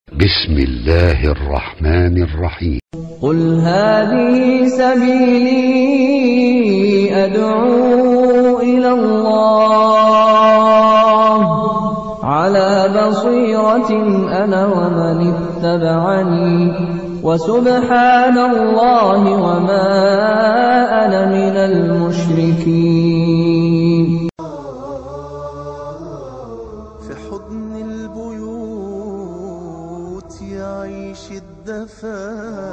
بسم الله الرحمن الرحيم قل هذه سبيلي أدعو إلى الله على بصيرة أنا ومن اتبعني وسبحان الله وما أنا من المشركين في حضن البيوت يعيش الدفا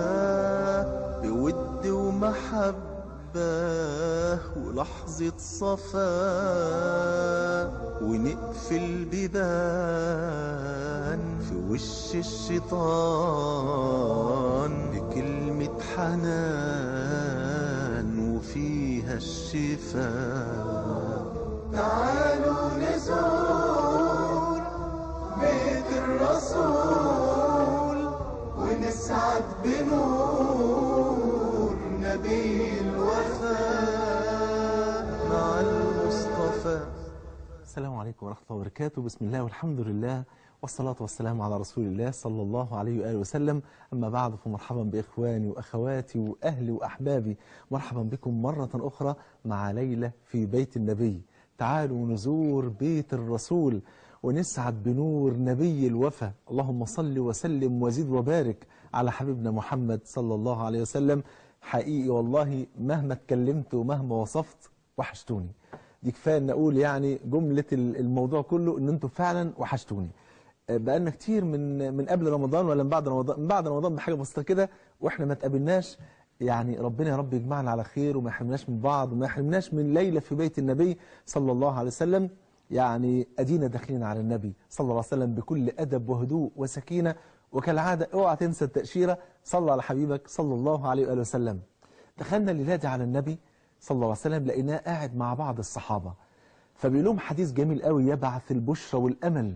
بود ومحبة ولحظة صفا ونقفل بيبان في وش الشيطان بكلمة حنان وفيها الشفاء تعالوا نزور بيت الرسول ونسعد بنور نبي الوفاء مع المصطفى السلام عليكم ورحمة الله وبركاته بسم الله والحمد لله والصلاة والسلام على رسول الله صلى الله عليه وآله وسلم أما بعد فمرحبا بإخواني وأخواتي وأهلي وأحبابي مرحبا بكم مرة أخرى مع ليلة في بيت النبي تعالوا نزور بيت الرسول ونسعد بنور نبي الوفا اللهم صل وسلم وزد وبارك على حبيبنا محمد صلى الله عليه وسلم حقيقي والله مهما اتكلمت ومهما وصفت وحشتوني دي كفايه ان اقول يعني جمله الموضوع كله ان انتوا فعلا وحشتوني بقالنا كتير من من قبل رمضان ولا من بعد رمضان من بعد رمضان بحاجه بسيطه كده واحنا ما اتقابلناش يعني ربنا يا رب يجمعنا على خير وما يحرمناش من بعض وما يحرمناش من ليله في بيت النبي صلى الله عليه وسلم يعني ادينا داخلين على النبي صلى الله عليه وسلم بكل ادب وهدوء وسكينه وكالعاده اوعى تنسى التاشيره صلى على حبيبك صلى الله عليه واله وسلم دخلنا الليله دي على النبي صلى الله عليه وسلم لقيناه قاعد مع بعض الصحابه فبيقول لهم حديث جميل قوي يبعث البشرى والامل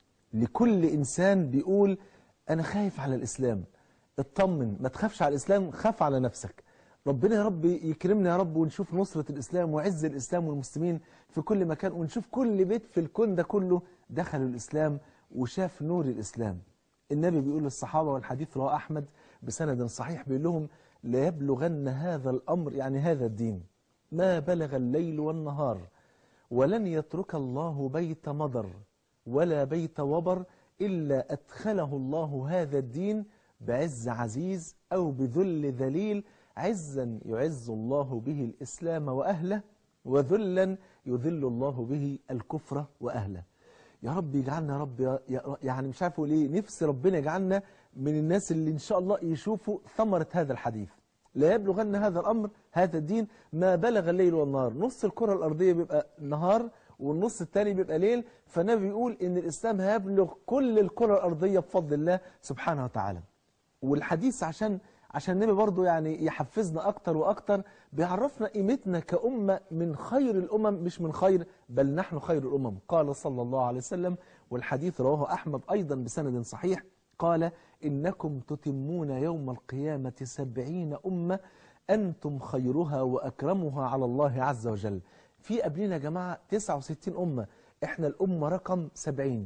لكل انسان بيقول انا خايف على الاسلام اطمن ما تخافش على الاسلام خاف على نفسك ربنا يا رب يكرمنا يا رب ونشوف نصرة الإسلام وعز الإسلام والمسلمين في كل مكان ونشوف كل بيت في الكون ده كله دخلوا الإسلام وشاف نور الإسلام النبي بيقول للصحابة والحديث رواه أحمد بسند صحيح بيقول لهم لا يبلغن هذا الأمر يعني هذا الدين ما بلغ الليل والنهار ولن يترك الله بيت مضر ولا بيت وبر إلا أدخله الله هذا الدين بعز عزيز أو بذل ذليل عزا يعز الله به الإسلام وأهله وذلا يذل الله به الكفر وأهله يا رب يجعلنا يا رب يا يعني مش عارف اقول ايه نفسي ربنا يجعلنا من الناس اللي ان شاء الله يشوفوا ثمرة هذا الحديث لا يبلغن هذا الأمر هذا الدين ما بلغ الليل والنهار نص الكرة الأرضية بيبقى نهار والنص الثاني بيبقى ليل فالنبي بيقول ان الإسلام هيبلغ كل الكرة الأرضية بفضل الله سبحانه وتعالى والحديث عشان عشان النبي برضه يعني يحفزنا أكتر وأكتر بيعرفنا قيمتنا كأمة من خير الأمم مش من خير بل نحن خير الأمم قال صلى الله عليه وسلم والحديث رواه أحمد أيضا بسند صحيح قال إنكم تتمون يوم القيامة سبعين أمة أنتم خيرها وأكرمها على الله عز وجل في قبلنا يا جماعة 69 أمة إحنا الأمة رقم 70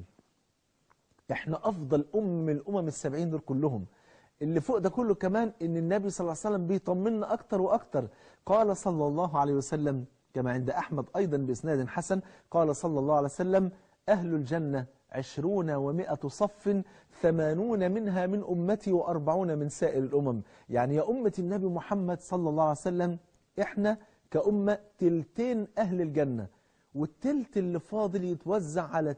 إحنا أفضل أم من الأمم السبعين دول كلهم اللي فوق ده كله كمان ان النبي صلى الله عليه وسلم بيطمنا اكتر واكتر قال صلى الله عليه وسلم كما عند احمد ايضا باسناد حسن قال صلى الله عليه وسلم اهل الجنه عشرون ومائة صف ثمانون منها من أمتي وأربعون من سائر الأمم يعني يا أمة النبي محمد صلى الله عليه وسلم إحنا كأمة تلتين أهل الجنة والتلت اللي فاضل يتوزع على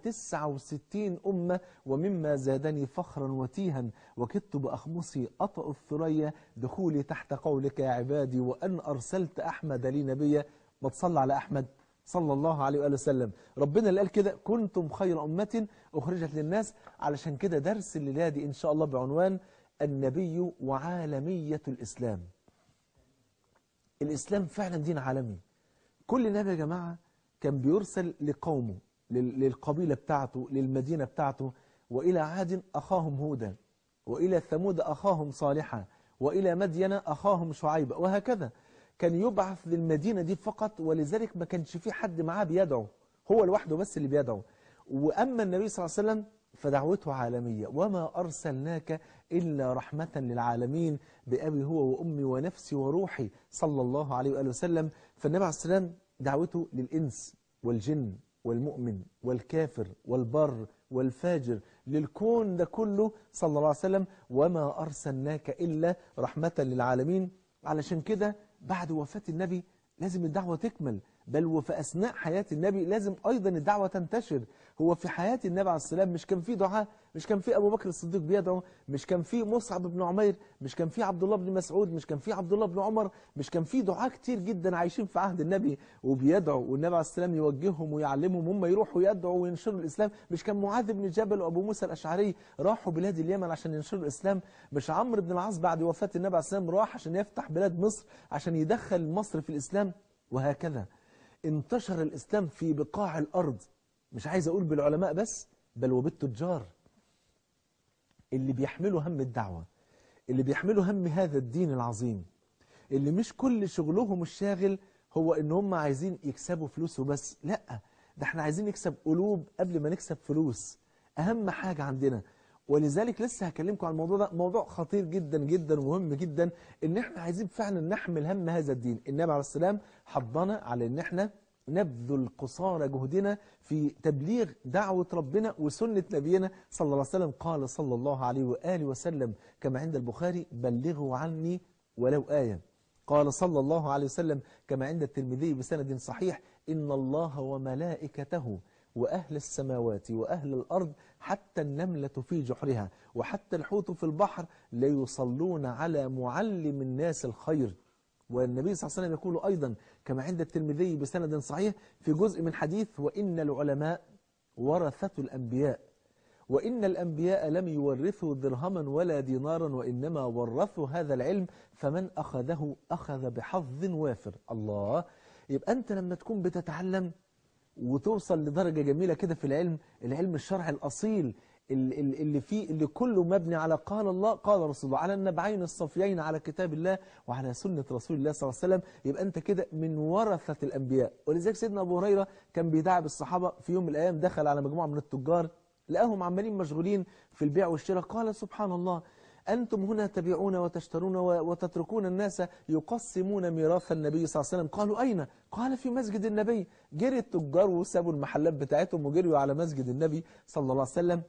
69 أمة ومما زادني فخرا وتيها وكدت بأخمصي أطأ الثريا دخولي تحت قولك يا عبادي وأن أرسلت أحمد لي نبيا ما تصلى على أحمد صلى الله عليه وآله وسلم ربنا اللي قال كده كنتم خير أمة أخرجت للناس علشان كده درس الليلة دي إن شاء الله بعنوان النبي وعالمية الإسلام الإسلام فعلا دين عالمي كل نبي يا جماعة كان بيرسل لقومه للقبيلة بتاعته للمدينة بتاعته وإلى عاد أخاهم هودا وإلى ثمود أخاهم صالحا وإلى مدين أخاهم شعيب وهكذا كان يبعث للمدينة دي فقط ولذلك ما كانش في حد معاه بيدعو هو لوحده بس اللي بيدعو وأما النبي صلى الله عليه وسلم فدعوته عالمية وما أرسلناك إلا رحمة للعالمين بأبي هو وأمي ونفسي وروحي صلى الله عليه وآله وسلم فالنبي عليه السلام دعوته للإنس والجن والمؤمن والكافر والبر والفاجر للكون ده كله صلى الله عليه وسلم وما أرسلناك إلا رحمة للعالمين علشان كده بعد وفاة النبي لازم الدعوة تكمل بل وفي أثناء حياة النبي لازم أيضا الدعوة تنتشر هو في حياة النبي عليه السلام مش كان في دعاء مش كان في أبو بكر الصديق بيدعو مش كان في مصعب بن عمير مش كان في عبد الله بن مسعود مش كان في عبد الله بن عمر مش كان في دعاء كتير جدا عايشين في عهد النبي وبيدعوا والنبي عليه السلام يوجههم ويعلمهم هم يروحوا يدعوا وينشروا الإسلام مش كان معاذ بن جبل وأبو موسى الأشعري راحوا بلاد اليمن عشان ينشروا الإسلام مش عمرو بن العاص بعد وفاة النبي عليه السلام راح عشان يفتح بلاد مصر عشان يدخل مصر في الإسلام وهكذا انتشر الإسلام في بقاع الأرض مش عايز أقول بالعلماء بس بل وبالتجار اللي بيحملوا هم الدعوة اللي بيحملوا هم هذا الدين العظيم اللي مش كل شغلهم الشاغل هو ان هم عايزين يكسبوا فلوس وبس لا ده احنا عايزين نكسب قلوب قبل ما نكسب فلوس اهم حاجة عندنا ولذلك لسه هكلمكم عن الموضوع ده موضوع خطير جدا جدا ومهم جدا ان احنا عايزين فعلا نحمل هم هذا الدين النبي عليه السلام حضنا على ان احنا نبذل قصارى جهدنا في تبليغ دعوة ربنا وسنة نبينا صلى الله عليه وسلم قال صلى الله عليه وآله وسلم كما عند البخاري بلغوا عني ولو آية قال صلى الله عليه وسلم كما عند الترمذي بسند صحيح إن الله وملائكته وأهل السماوات وأهل الأرض حتى النملة في جحرها وحتى الحوت في البحر ليصلون على معلم الناس الخير والنبي صلى الله عليه وسلم يقول أيضا كما عند الترمذي بسند صحيح في جزء من حديث وإن العلماء ورثة الأنبياء وإن الأنبياء لم يورثوا درهما ولا دينارا وإنما ورثوا هذا العلم فمن أخذه أخذ بحظ وافر الله يبقى أنت لما تكون بتتعلم وتوصل لدرجة جميلة كده في العلم العلم الشرعي الأصيل ال- ال- اللي فيه اللي كله مبني على قال الله قال رسول الله على النبعين الصفيين على كتاب الله وعلى سنة رسول الله صلى الله عليه وسلم يبقى أنت كده من ورثة الأنبياء ولذلك سيدنا أبو هريرة كان بيدعب الصحابة في يوم من الأيام دخل على مجموعة من التجار لقاهم عمالين مشغولين في البيع والشراء قال سبحان الله أنتم هنا تبيعون وتشترون و- وتتركون الناس يقسمون ميراث النبي صلى الله عليه وسلم قالوا أين؟ قال في مسجد النبي جري التجار وسابوا المحلات بتاعتهم وجريوا على مسجد النبي صلى الله عليه وسلم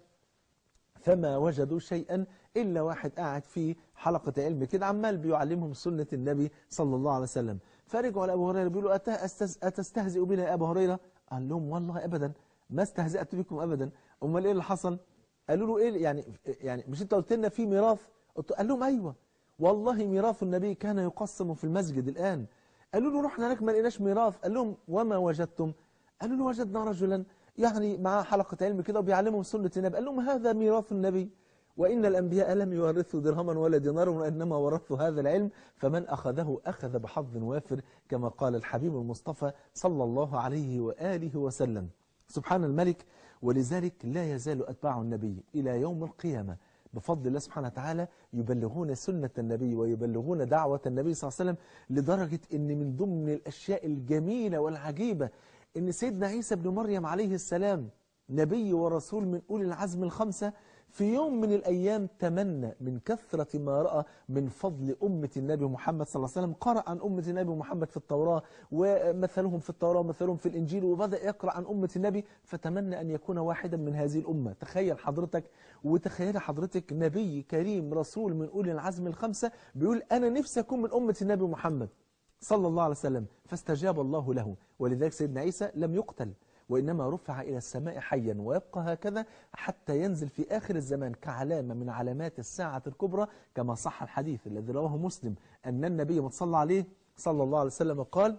فما وجدوا شيئا إلا واحد قاعد في حلقة علم كده عمال بيعلمهم سنة النبي صلى الله عليه وسلم فرجعوا لأبو هريرة بيقولوا أت- أستز- أتستهزئ بنا يا أبو هريرة قال لهم والله أبدا ما استهزأت بكم أبدا أمال إيه اللي حصل قالوا له إيه يعني يعني مش أنت قلت لنا في ميراث قلت- قال لهم أيوة والله ميراث النبي كان يقسم في المسجد الآن قالوا له رحنا هناك ما لقيناش ميراث قال لهم وما وجدتم قالوا له وجدنا رجلا يعني معاه حلقة علم كده وبيعلمهم سنة النبي قال لهم هذا ميراث النبي وإن الأنبياء لم يورثوا درهما ولا دينارا وإنما ورثوا هذا العلم فمن أخذه أخذ بحظ وافر كما قال الحبيب المصطفى صلى الله عليه وآله وسلم سبحان الملك ولذلك لا يزال أتباع النبي إلى يوم القيامة بفضل الله سبحانه وتعالى يبلغون سنة النبي ويبلغون دعوة النبي صلى الله عليه وسلم لدرجة أن من ضمن الأشياء الجميلة والعجيبة أن سيدنا عيسى بن مريم عليه السلام نبي ورسول من أولي العزم الخمسة في يوم من الأيام تمنى من كثرة ما رأى من فضل أمة النبي محمد صلى الله عليه وسلم قرأ عن أمة النبي محمد في التوراة ومثلهم في التوراة ومثلهم في الإنجيل وبدأ يقرأ عن أمة النبي فتمنى أن يكون واحدا من هذه الأمة تخيل حضرتك وتخيل حضرتك نبي كريم رسول من أولي العزم الخمسة بيقول أنا نفسي أكون من أمة النبي محمد صلى الله عليه وسلم فاستجاب الله له ولذلك سيدنا عيسى لم يقتل وإنما رفع إلى السماء حيا ويبقى هكذا حتى ينزل في آخر الزمان كعلامة من علامات الساعة الكبرى كما صح الحديث الذي رواه مسلم أن النبي متصلى عليه صلى الله عليه وسلم قال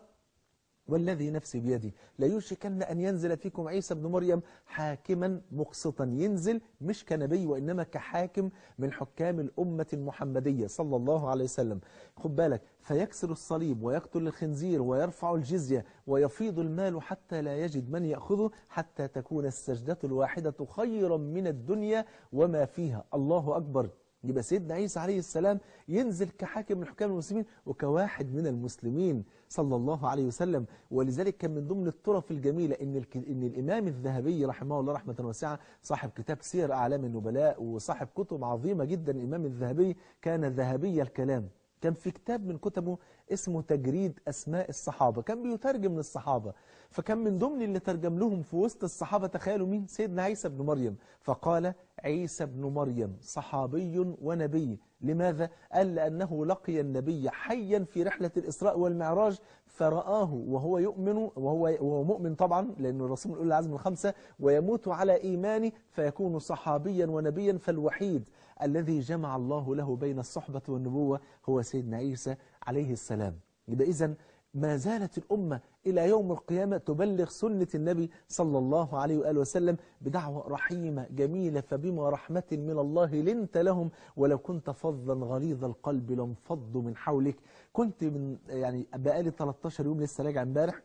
والذي نفسي بيدي لا يوشكن أن ينزل فيكم عيسى بن مريم حاكما مقسطا ينزل مش كنبي وإنما كحاكم من حكام الأمة المحمدية صلى الله عليه وسلم خد بالك فيكسر الصليب ويقتل الخنزير ويرفع الجزية ويفيض المال حتى لا يجد من يأخذه حتى تكون السجدة الواحدة خيرا من الدنيا وما فيها الله أكبر يبقى سيدنا عيسى عليه السلام ينزل كحاكم من حكام المسلمين وكواحد من المسلمين صلى الله عليه وسلم ولذلك كان من ضمن الطرف الجميلة إن, الك... إن الإمام الذهبي رحمه الله رحمة واسعة صاحب كتاب سير أعلام النبلاء وصاحب كتب عظيمة جدا الإمام الذهبي كان ذهبي الكلام كان في كتاب من كتبه اسمه تجريد أسماء الصحابة كان بيترجم للصحابة فكان من ضمن اللي ترجم لهم في وسط الصحابة تخيلوا مين سيدنا عيسى بن مريم فقال عيسى بن مريم صحابي ونبي لماذا؟ قال لأنه لقي النبي حيا في رحلة الإسراء والمعراج فرآه وهو يؤمن وهو, وهو مؤمن طبعا لأن الرسول الأولى العزم الخمسة ويموت على إيمانه فيكون صحابيا ونبيا فالوحيد الذي جمع الله له بين الصحبة والنبوة هو سيدنا عيسى عليه السلام يبقى إذن ما زالت الأمة إلى يوم القيامة تبلغ سنة النبي صلى الله عليه وآله وسلم بدعوة رحيمة جميلة فبما رحمة من الله لنت لهم ولو كنت فظا غليظ القلب لانفضوا من حولك كنت من يعني بقالي 13 يوم لسه راجع امبارح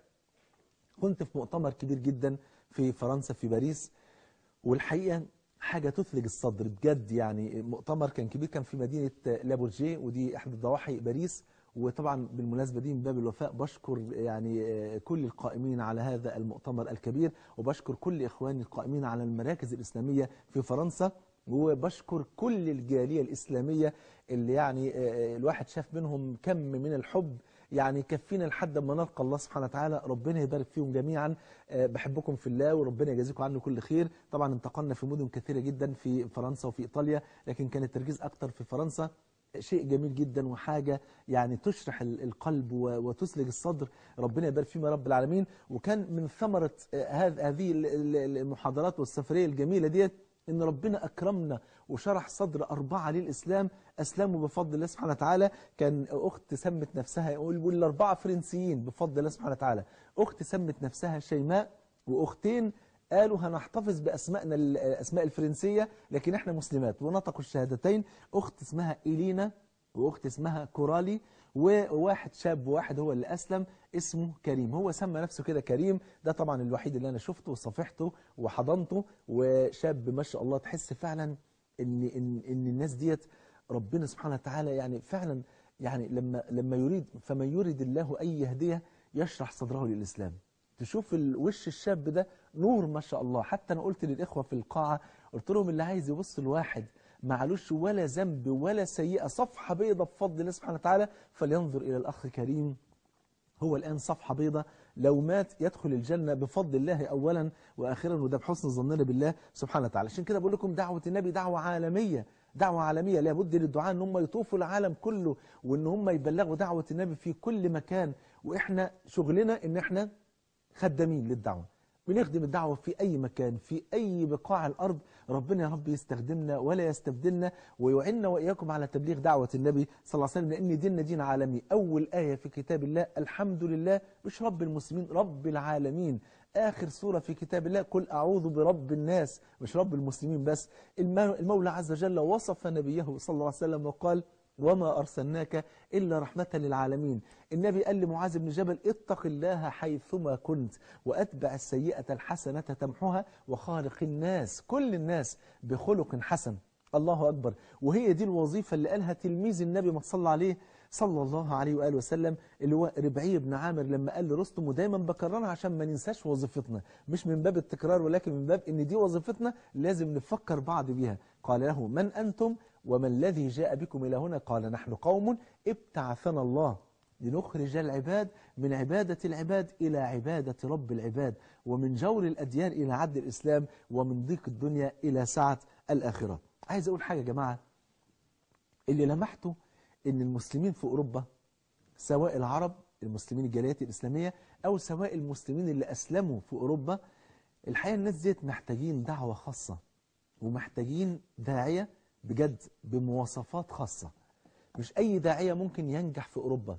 كنت في مؤتمر كبير جدا في فرنسا في باريس والحقيقة حاجة تثلج الصدر بجد يعني مؤتمر كان كبير كان في مدينة لابورجيه ودي احدى ضواحي باريس وطبعا بالمناسبة دي من باب الوفاء بشكر يعني كل القائمين على هذا المؤتمر الكبير وبشكر كل إخواني القائمين على المراكز الإسلامية في فرنسا وبشكر كل الجالية الإسلامية اللي يعني الواحد شاف منهم كم من الحب يعني كفينا لحد ما نلقى الله سبحانه وتعالى ربنا يبارك فيهم جميعا بحبكم في الله وربنا يجازيكم عنه كل خير طبعا انتقلنا في مدن كثيرة جدا في فرنسا وفي إيطاليا لكن كان التركيز أكتر في فرنسا شيء جميل جدا وحاجة يعني تشرح القلب وتسلج الصدر ربنا يبارك فيهم يا رب العالمين وكان من ثمرة هذه المحاضرات والسفرية الجميلة ديت ان ربنا اكرمنا وشرح صدر اربعه للاسلام اسلموا بفضل الله سبحانه وتعالى كان اخت سمت نفسها يقول والاربعه فرنسيين بفضل الله سبحانه وتعالى اخت سمت نفسها شيماء واختين قالوا هنحتفظ باسمائنا الاسماء الفرنسيه لكن احنا مسلمات ونطقوا الشهادتين اخت اسمها إلينا واخت اسمها كورالي وواحد شاب واحد هو اللي أسلم اسمه كريم هو سمى نفسه كده كريم ده طبعا الوحيد اللي أنا شفته وصفحته وحضنته وشاب ما شاء الله تحس فعلا إن, إن, إن الناس ديت ربنا سبحانه وتعالى يعني فعلا يعني لما, لما يريد فمن يريد الله أن يهديه يشرح صدره للإسلام تشوف الوش الشاب ده نور ما شاء الله حتى أنا قلت للإخوة في القاعة قلت لهم اللي عايز يبص الواحد معلوش ولا ذنب ولا سيئة صفحة بيضة بفضل الله سبحانه وتعالى فلينظر إلى الأخ كريم هو الآن صفحة بيضة لو مات يدخل الجنة بفضل الله أولا وآخرا وده بحسن ظننا بالله سبحانه وتعالى عشان كده بقول لكم دعوة النبي دعوة عالمية دعوة عالمية لابد للدعاء ان هم يطوفوا العالم كله وان هم يبلغوا دعوة النبي في كل مكان واحنا شغلنا ان احنا خدامين للدعوة بنخدم الدعوة في أي مكان في أي بقاع الأرض ربنا يا رب يستخدمنا ولا يستبدلنا ويعنا وإياكم على تبليغ دعوة النبي صلى الله عليه وسلم لأن ديننا دين عالمي أول آية في كتاب الله الحمد لله مش رب المسلمين رب العالمين آخر سورة في كتاب الله قل أعوذ برب الناس مش رب المسلمين بس المولى عز وجل وصف نبيه صلى الله عليه وسلم وقال وما أرسلناك إلا رحمة للعالمين النبي قال لمعاذ بن جبل اتق الله حيثما كنت وأتبع السيئة الحسنة تمحها وخالق الناس كل الناس بخلق حسن الله أكبر وهي دي الوظيفة اللي قالها تلميذ النبي ما صلى عليه صلى الله عليه وآله وسلم اللي هو ربعي بن عامر لما قال لرستم ودايما بكررها عشان ما ننساش وظيفتنا مش من باب التكرار ولكن من باب ان دي وظيفتنا لازم نفكر بعض بيها قال له من أنتم وما الذي جاء بكم إلى هنا قال نحن قوم ابتعثنا الله لنخرج العباد من عبادة العباد إلى عبادة رب العباد ومن جور الأديان إلى عدل الإسلام ومن ضيق الدنيا إلى سعة الآخرة عايز أقول حاجة يا جماعة اللي لمحته ان المسلمين في أوروبا سواء العرب المسلمين الجاليات الإسلامية أو سواء المسلمين اللي أسلموا في أوروبا الحقيقة الناس ديت محتاجين دعوة خاصة ومحتاجين داعية بجد بمواصفات خاصة مش أي داعية ممكن ينجح في أوروبا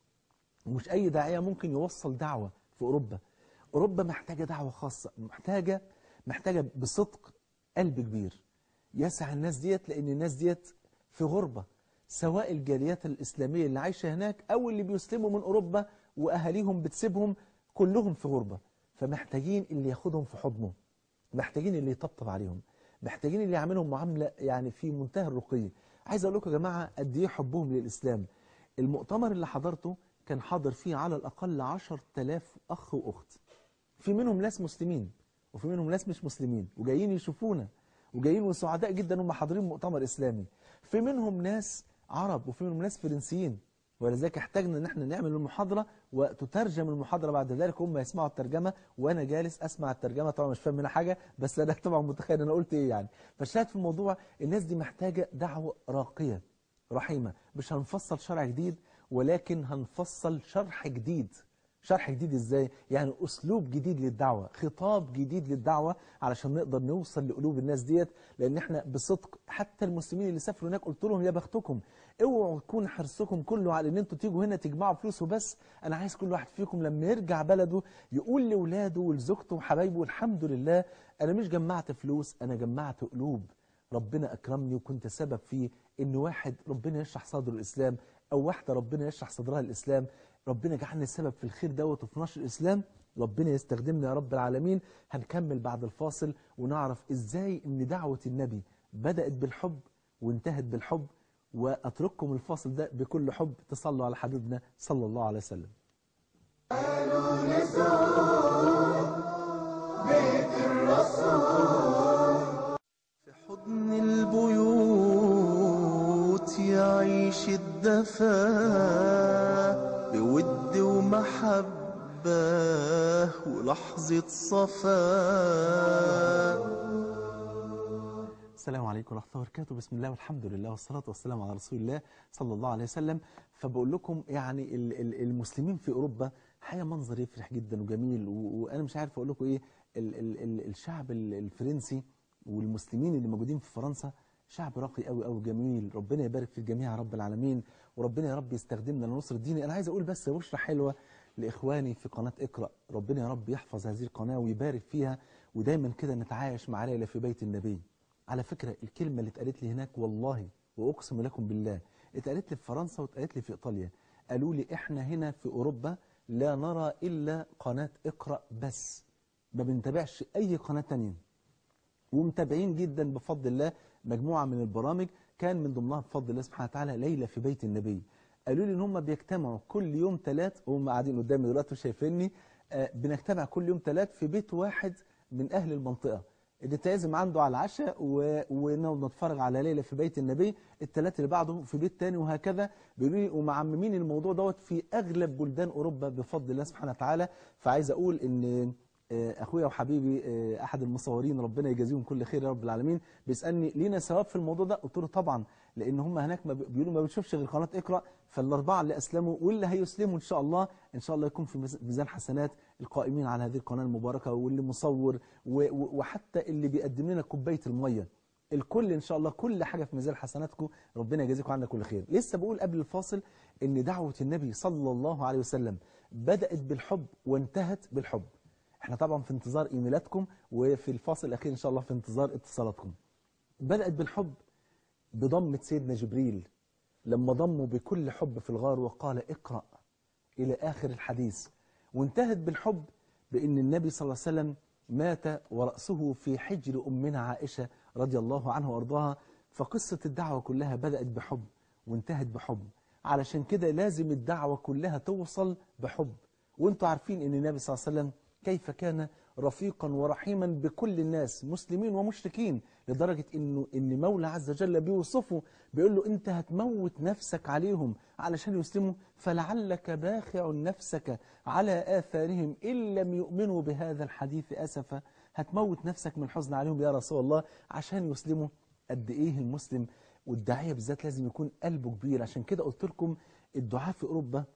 ومش أي داعية ممكن يوصل دعوة في أوروبا أوروبا محتاجة دعوة خاصة محتاجة محتاجة بصدق قلب كبير يسع الناس ديت لأن الناس ديت في غربة سواء الجاليات الإسلامية اللي عايشة هناك أو اللي بيسلموا من أوروبا وأهاليهم بتسيبهم كلهم في غربة فمحتاجين اللي ياخدهم في حضنه محتاجين اللي يطبطب عليهم محتاجين اللي يعملهم معاملة يعني في منتهى الرقي عايز أقول لكم يا جماعة قد إيه حبهم للإسلام المؤتمر اللي حضرته كان حاضر فيه على الأقل 10000 أخ وأخت في منهم ناس مسلمين وفي منهم ناس مش مسلمين وجايين يشوفونا وجايين وسعداء جدا هم حاضرين مؤتمر إسلامي في منهم ناس عرب وفي منهم ناس فرنسيين ولذلك احتاجنا ان احنا نعمل المحاضرة وتترجم المحاضرة بعد ذلك هم يسمعوا الترجمة وانا جالس اسمع الترجمة طبعا مش فاهم منها حاجة بس انا طبعا متخيل انا قلت ايه يعني فالشاهد في الموضوع الناس دي محتاجة دعوة راقية رحيمة مش هنفصل شرع جديد ولكن هنفصل شرح جديد شرح جديد ازاي يعني اسلوب جديد للدعوة خطاب جديد للدعوة علشان نقدر نوصل لقلوب الناس ديت لان احنا بصدق حتى المسلمين اللي سافروا هناك قلت لهم يا بختكم اوعوا يكون حرصكم كله على ان انتوا تيجوا هنا تجمعوا فلوس وبس انا عايز كل واحد فيكم لما يرجع بلده يقول لاولاده ولزوجته وحبايبه الحمد لله انا مش جمعت فلوس انا جمعت قلوب ربنا أكرمني وكنت سبب في إن واحد ربنا يشرح صدره الإسلام أو واحدة ربنا يشرح صدرها الإسلام ربنا جعلني سبب في الخير دوت وفي نشر الإسلام ربنا يستخدمنا يا رب العالمين هنكمل بعد الفاصل ونعرف إزاي إن دعوة النبي بدأت بالحب وانتهت بالحب وأترككم الفاصل ده بكل حب تصلوا على حبيبنا صلى الله عليه وسلم في حضن البيوت يعيش الدفا بود ومحبة ولحظة صفا السلام عليكم ورحمة الله وبركاته بسم الله والحمد لله والصلاة والسلام على رسول الله صلى الله عليه وسلم فبقول لكم يعني ال- ال- المسلمين في أوروبا حقيقة منظر يفرح جدا وجميل و- وأنا مش عارف أقول لكم إيه ال- ال- ال- الشعب ال- الفرنسي والمسلمين اللي موجودين في فرنسا شعب راقي قوي قوي جميل ربنا يبارك في الجميع يا رب العالمين وربنا يا رب يستخدمنا لنصر الدين أنا عايز أقول بس بشرة حلوة لإخواني في قناة اقرأ ربنا يا رب يحفظ هذه القناة ويبارك فيها ودايما كده نتعايش مع ليلة في بيت النبي على فكرة الكلمة اللي اتقالت لي هناك والله وأقسم لكم بالله اتقالت لي في فرنسا واتقالت لي في إيطاليا قالوا لي إحنا هنا في أوروبا لا نرى إلا قناة اقرأ بس ما بنتابعش أي قناة تانية ومتابعين جدا بفضل الله مجموعة من البرامج كان من ضمنها بفضل الله سبحانه وتعالى ليلة في بيت النبي قالوا لي ان هم بيجتمعوا كل يوم ثلاث وهم قاعدين قدامي دلوقتي وشايفيني آه، بنجتمع كل يوم ثلاث في بيت واحد من اهل المنطقة نتعزم عنده على العشاء و- ونقعد نتفرج على ليلة في بيت النبي الثلاث اللي بعده في بيت تاني وهكذا بيقولوا لي ومعممين الموضوع دوت في اغلب بلدان اوروبا بفضل الله سبحانه وتعالى فعايز اقول ان آه، اخويا وحبيبي آه، احد المصورين ربنا يجازيهم كل خير يا رب العالمين بيسالني لينا ثواب في الموضوع ده قلت له طبعا لان هم هناك ما بي- بيقولوا ما بتشوفش غير قناه اقرا فالاربعه اللي اسلموا واللي هيسلموا ان شاء الله ان شاء الله يكون في ميز- ميزان حسنات القائمين على هذه القناه المباركه واللي مصور و- و- وحتى اللي بيقدم لنا كوبايه الميه الكل ان شاء الله كل حاجه في ميزان حسناتكم ربنا يجازيكم عنا كل خير لسه بقول قبل الفاصل ان دعوه النبي صلى الله عليه وسلم بدات بالحب وانتهت بالحب احنا طبعا في انتظار ايميلاتكم وفي الفاصل الاخير ان شاء الله في انتظار اتصالاتكم بدات بالحب بضمه سيدنا جبريل لما ضمه بكل حب في الغار وقال اقرا الى اخر الحديث وانتهت بالحب بان النبي صلى الله عليه وسلم مات وراسه في حجر امنا عائشه رضي الله عنها وارضاها فقصه الدعوه كلها بدات بحب وانتهت بحب علشان كده لازم الدعوه كلها توصل بحب وانتوا عارفين ان النبي صلى الله عليه وسلم كيف كان رفيقا ورحيما بكل الناس مسلمين ومشركين لدرجة انه ان مولى عز وجل بيوصفه بيقول له انت هتموت نفسك عليهم علشان يسلموا فلعلك باخع نفسك على آثارهم إن لم يؤمنوا بهذا الحديث أسفا هتموت نفسك من الحزن عليهم يا رسول الله عشان يسلموا قد ايه المسلم والداعية بالذات لازم يكون قلبه كبير عشان كده قلت لكم الدعاء في أوروبا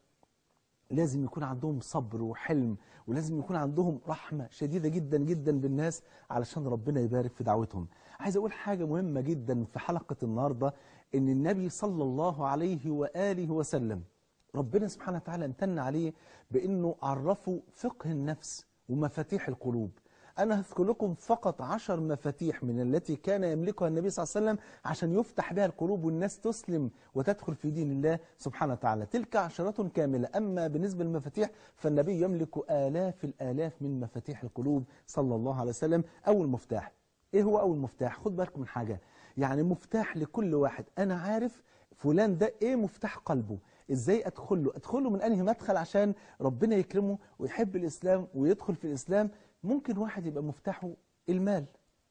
لازم يكون عندهم صبر وحلم ولازم يكون عندهم رحمة شديدة جدا جدا بالناس علشان ربنا يبارك في دعوتهم عايز أقول حاجة مهمة جدا في حلقة النهاردة إن النبي صلى الله عليه وآله وسلم ربنا سبحانه وتعالى امتن عليه بأنه عرفه فقه النفس ومفاتيح القلوب أنا هذكر لكم فقط عشر مفاتيح من التي كان يملكها النبي صلى الله عليه وسلم عشان يفتح بها القلوب والناس تسلم وتدخل في دين الله سبحانه وتعالى تلك عشرات كاملة أما بالنسبة للمفاتيح فالنبي يملك آلاف الآلاف من مفاتيح القلوب صلى الله عليه وسلم أول مفتاح ايه هو اول مفتاح خد بالك من حاجه يعني مفتاح لكل واحد انا عارف فلان ده ايه مفتاح قلبه ازاي ادخل له ادخل له من انهي مدخل عشان ربنا يكرمه ويحب الاسلام ويدخل في الاسلام ممكن واحد يبقى مفتاحه المال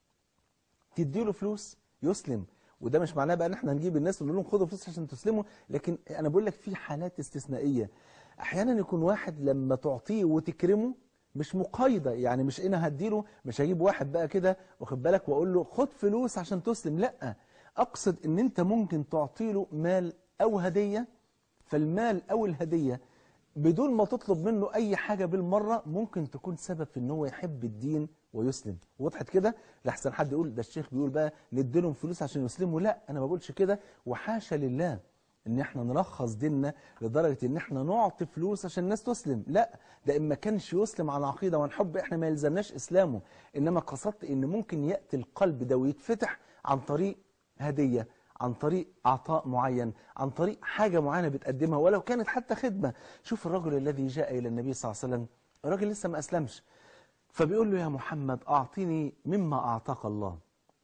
تديله فلوس يسلم وده مش معناه بقى ان احنا هنجيب الناس ونقول لهم خدوا فلوس عشان تسلموا لكن انا بقول لك في حالات استثنائيه احيانا يكون واحد لما تعطيه وتكرمه مش مقايضه يعني مش انا هديله مش هجيب واحد بقى كده واخد بالك واقول له خد فلوس عشان تسلم لا اقصد ان انت ممكن تعطي له مال او هديه فالمال او الهديه بدون ما تطلب منه اي حاجه بالمره ممكن تكون سبب في ان هو يحب الدين ويسلم وضحت كده لحسن حد يقول ده الشيخ بيقول بقى نديلهم فلوس عشان يسلموا لا انا ما بقولش كده وحاشا لله ان احنا نلخص ديننا لدرجه ان احنا نعطي فلوس عشان الناس تسلم لا ده ان ما كانش يسلم على عقيده وعن حب احنا ما يلزمناش اسلامه انما قصدت ان ممكن ياتي القلب ده ويتفتح عن طريق هديه عن طريق عطاء معين عن طريق حاجة معينة بتقدمها ولو كانت حتى خدمة شوف الرجل الذي جاء إلى النبي صلى الله عليه وسلم الراجل لسه ما أسلمش فبيقول له يا محمد أعطيني مما أعطاك الله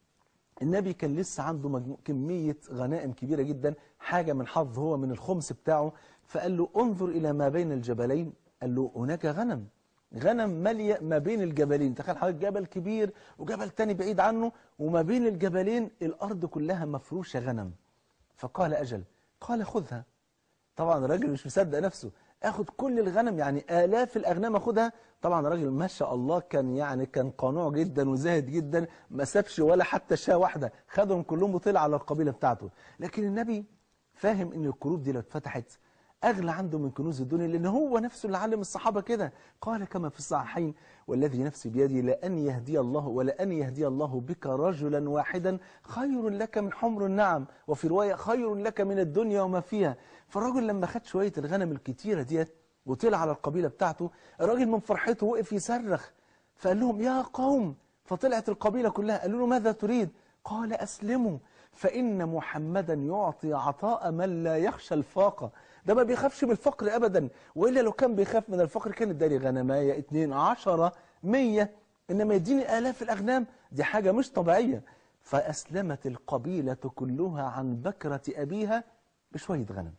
النبي كان لسه عنده مجموع كمية غنائم كبيرة جدا حاجة من حظ هو من الخمس بتاعه فقال له انظر إلى ما بين الجبلين قال له هناك غنم غنم مالية ما بين الجبلين تخيل حضرتك جبل كبير وجبل تاني بعيد عنه وما بين الجبلين الأرض كلها مفروشة غنم فقال أجل قال خذها طبعا الراجل مش مصدق نفسه اخد كل الغنم يعني آلاف الأغنام اخدها طبعا الراجل ما شاء الله كان يعني كان قنوع جدا وزاهد جدا ما سابش ولا حتى شاة واحدة خدهم كلهم وطلع على القبيلة بتاعته لكن النبي فاهم ان القلوب دي لو اتفتحت أغلى عنده من كنوز الدنيا لأن هو نفسه اللي علم الصحابة كده قال كما في الصحيحين والذي نفسي بيدي لأن يهدي الله ولأن يهدي الله بك رجلا واحدا خير لك من حمر النعم وفي رواية خير لك من الدنيا وما فيها فالراجل لما خد شوية الغنم الكتيرة ديت وطلع على القبيلة بتاعته الراجل من فرحته وقف يصرخ فقال لهم يا قوم فطلعت القبيلة كلها قالوا له ماذا تريد قال أسلموا فإن محمدا يعطي عطاء من لا يخشى الفاقة ده ما بيخافش من الفقر أبدا وإلا لو كان بيخاف من الفقر كان اداني غنماية اتنين عشرة مية إنما يديني آلاف الأغنام دي حاجة مش طبيعية فأسلمت القبيلة كلها عن بكرة أبيها بشوية غنم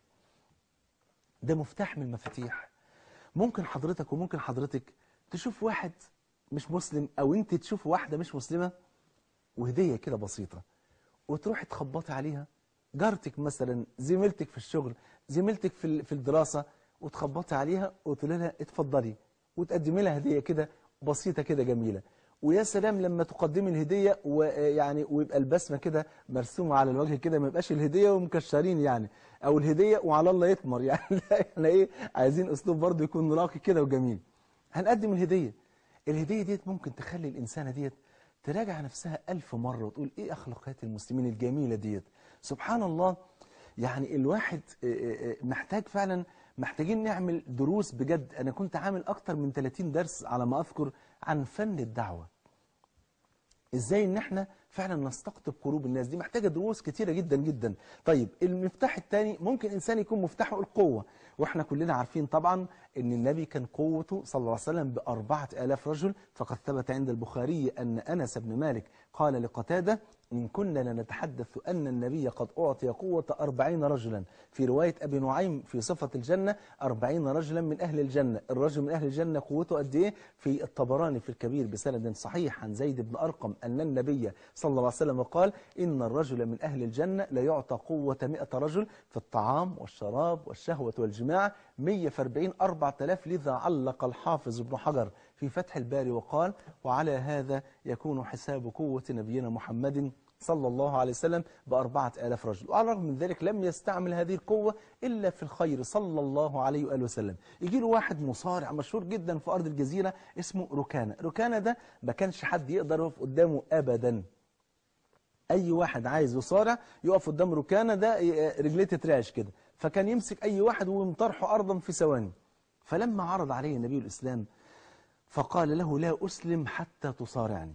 ده مفتاح من المفاتيح ممكن حضرتك وممكن حضرتك تشوف واحد مش مسلم أو أنت تشوف واحدة مش مسلمة وهدية كده بسيطة وتروحي تخبطي عليها جارتك مثلا زميلتك في الشغل زميلتك في في الدراسة وتخبطي عليها وتقولي لها اتفضلي وتقدمي لها هدية كده بسيطة كده جميلة ويا سلام لما تقدمي الهدية ويعني ويبقى البسمة كده مرسومة على الوجه كده ما يبقاش الهدية ومكشرين يعني او الهدية وعلى الله يطمر يعني لا احنا ايه عايزين اسلوب برضه يكون راقي كده وجميل هنقدم الهدية الهدية ديت ممكن تخلي الإنسانة ديت تراجع نفسها ألف مرة وتقول إيه أخلاقيات المسلمين الجميلة ديت سبحان الله يعني الواحد محتاج فعلا محتاجين نعمل دروس بجد أنا كنت عامل أكتر من 30 درس على ما أذكر عن فن الدعوة ازاي ان احنا فعلا نستقطب قلوب الناس دي محتاجه دروس كتيره جدا جدا طيب المفتاح الثاني ممكن انسان يكون مفتاحه القوه واحنا كلنا عارفين طبعا ان النبي كان قوته صلى الله عليه وسلم بأربعة آلاف رجل فقد ثبت عند البخاري أن أنس بن مالك قال لقتادة إن كنا لنتحدث أن النبي قد أعطي قوة أربعين رجلا في رواية أبي نعيم في صفة الجنة أربعين رجلا من أهل الجنة الرجل من أهل الجنة قوته قد إيه في الطبراني في الكبير بسند صحيح عن زيد بن أرقم أن النبي صلى الله عليه وسلم قال إن الرجل من أهل الجنة لا يعطى قوة مئة رجل في الطعام والشراب والشهوة والجماع 140 4000 لذا علق الحافظ ابن حجر في فتح الباري وقال وعلى هذا يكون حساب قوة نبينا محمد صلى الله عليه وسلم بأربعة آلاف رجل وعلى الرغم من ذلك لم يستعمل هذه القوة إلا في الخير صلى الله عليه وآله وسلم يجي له واحد مصارع مشهور جدا في أرض الجزيرة اسمه ركانة ركانة ده ما كانش حد يقدر يقف قدامه أبدا أي واحد عايز يصارع يقف قدام ركانة ده رجليه تترعش كده فكان يمسك أي واحد ويمطرحه أرضا في ثواني فلما عرض عليه النبي الإسلام فقال له لا أسلم حتى تصارعني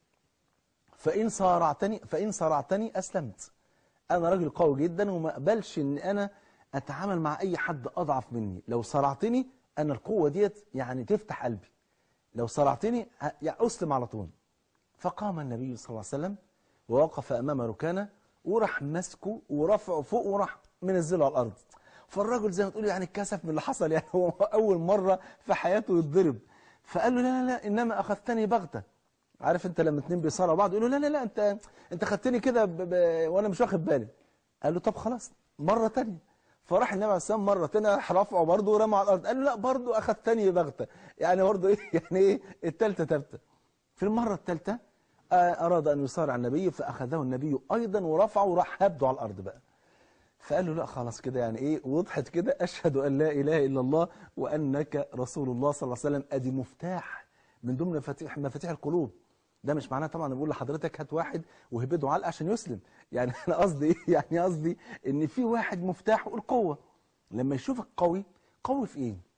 فإن صارعتني فإن صارعتني أسلمت أنا راجل قوي جدا وما أقبلش إن أنا أتعامل مع أي حد أضعف مني لو صارعتني أنا القوة ديت يعني تفتح قلبي لو صارعتني يعني أسلم على طول فقام النبي صلى الله عليه وسلم ووقف أمام ركانه وراح ماسكه ورفعه فوق وراح منزله على الأرض فالرجل زي ما تقول يعني اتكسف من اللي حصل يعني هو أول مرة في حياته يتضرب فقال له لا لا لا إنما أخذتني بغتة عارف انت لما اتنين بيصارعوا بعض يقولوا لا لا لا انت انت خدتني كده ب... ب... وانا مش واخد بالي قال له طب خلاص مرة تانية فراح النبي عليه السلام مرة تانية راح رفعه برضه ورمى على الأرض قال له لا برضه أخذتني بغتة يعني برضه إيه يعني إيه التالتة تالتة في المرة التالتة آه، أراد أن يصارع النبي فأخذه النبي أيضا ورفعه وراح هبده على الأرض بقى فقال له لا خلاص كده يعني ايه وضحت كده اشهد ان لا اله الا الله وانك رسول الله صلى الله عليه وسلم ادي مفتاح من ضمن مفاتيح مفاتيح القلوب ده مش معناه طبعا بقول لحضرتك هات واحد وهبده علقه عشان يسلم يعني انا قصدي ايه يعني قصدي ان في واحد مفتاحه القوه لما يشوفك قوي قوي في ايه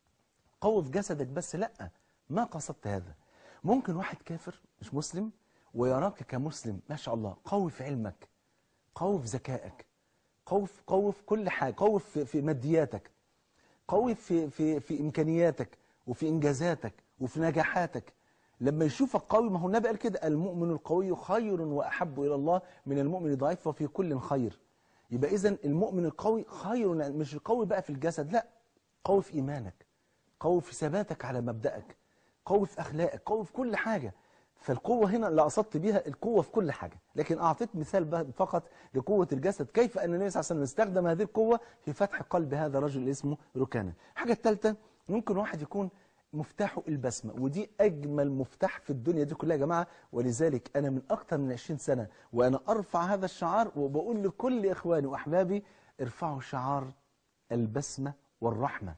قوي في جسدك بس لا ما قصدت هذا ممكن واحد كافر مش مسلم ويراك كمسلم ما شاء الله قوي في علمك قوي في ذكائك قوي في قوي في كل حاجه قوي في, في مادياتك قوي في في في امكانياتك وفي انجازاتك وفي نجاحاتك لما يشوفك قوي ما هو النبي قال كده المؤمن القوي خير واحب الى الله من المؤمن الضعيف وفي كل خير يبقى اذا المؤمن القوي خير مش القوي بقى في الجسد لا قوي في ايمانك قوي في ثباتك على مبدأك قوي في اخلاقك قوي في كل حاجه فالقوة هنا اللي قصدت بيها القوة في كل حاجة لكن أعطيت مثال بقى فقط لقوة الجسد كيف أن النبي صلى الله عليه وسلم استخدم هذه القوة في فتح قلب هذا الرجل اللي اسمه ركانة الحاجة الثالثة ممكن واحد يكون مفتاحه البسمة ودي أجمل مفتاح في الدنيا دي كلها يا جماعة ولذلك أنا من أكثر من 20 سنة وأنا أرفع هذا الشعار وبقول لكل إخواني وأحبابي ارفعوا شعار البسمة والرحمة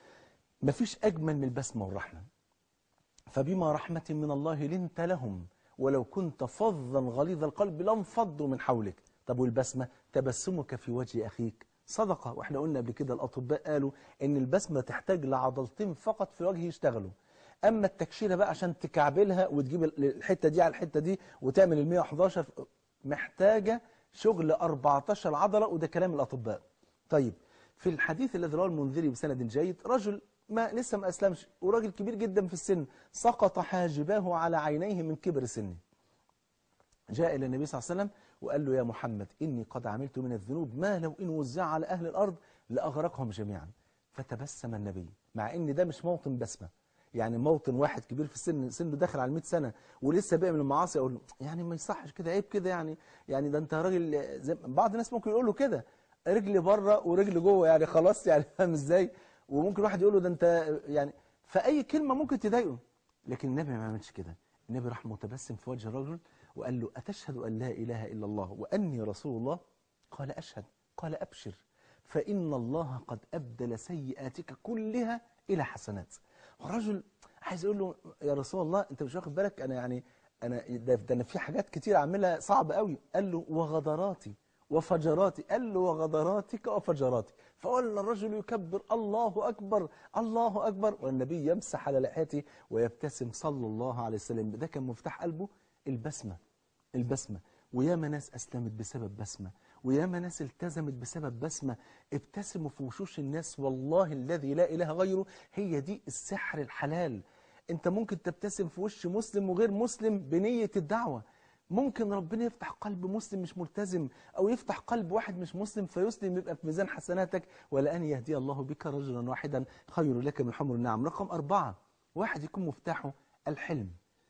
مفيش أجمل من البسمة والرحمة فبما رحمة من الله لنت لهم ولو كنت فظا غليظ القلب لانفضوا من حولك طب والبسمة تبسمك في وجه أخيك صدقة واحنا قلنا قبل كده الأطباء قالوا إن البسمة تحتاج لعضلتين فقط في الوجه يشتغلوا أما التكشيرة بقى عشان تكعبلها وتجيب الحتة دي على الحتة دي وتعمل ال 111 محتاجة شغل 14 عضلة وده كلام الأطباء طيب في الحديث الذي رواه المنذري بسند جيد رجل ما لسه ما أسلمش وراجل كبير جدا في السن سقط حاجباه على عينيه من كبر سنه جاء إلى النبي صلى الله عليه وسلم وقال له يا محمد إني قد عملت من الذنوب ما لو إن وزع على أهل الأرض لأغرقهم جميعا فتبسم النبي مع إن ده مش موطن بسمة يعني موطن واحد كبير في السن سنه داخل على 100 سنة ولسه باقي من المعاصي أقول له يعني ما يصحش كده عيب كده يعني يعني ده أنت راجل زي بعض الناس ممكن يقول له كده رجلي بره ورجلي جوه يعني خلاص يعني فاهم ازاي وممكن واحد يقول له ده انت يعني فاي كلمه ممكن تضايقه لكن النبي ما عملش كده النبي راح متبسم في وجه الرجل وقال له اتشهد ان لا اله الا الله واني رسول الله قال اشهد قال ابشر فان الله قد ابدل سيئاتك كلها الى حسنات الرجل عايز يقول له يا رسول الله انت مش واخد بالك انا يعني انا ده, ده انا في حاجات كتير اعملها صعبه قوي قال له وغدراتي وفجراتي قال له وغدراتك وفجراتك فولى الرجل يكبر الله أكبر الله أكبر والنبي يمسح على لحيته ويبتسم صلى الله عليه وسلم ده كان مفتاح قلبه البسمة البسمة وياما ناس أسلمت بسبب بسمة وياما ناس التزمت بسبب بسمة ابتسموا في وشوش الناس والله الذي لا إله غيره هي دي السحر الحلال انت ممكن تبتسم في وش مسلم وغير مسلم بنية الدعوة ممكن ربنا يفتح قلب مسلم مش ملتزم أو يفتح قلب واحد مش مسلم فيسلم يبقى في ميزان حسناتك ولأن يهدي الله بك رجلا واحدا خير لك من حمر النعم رقم أربعة واحد يكون مفتاحه الحلم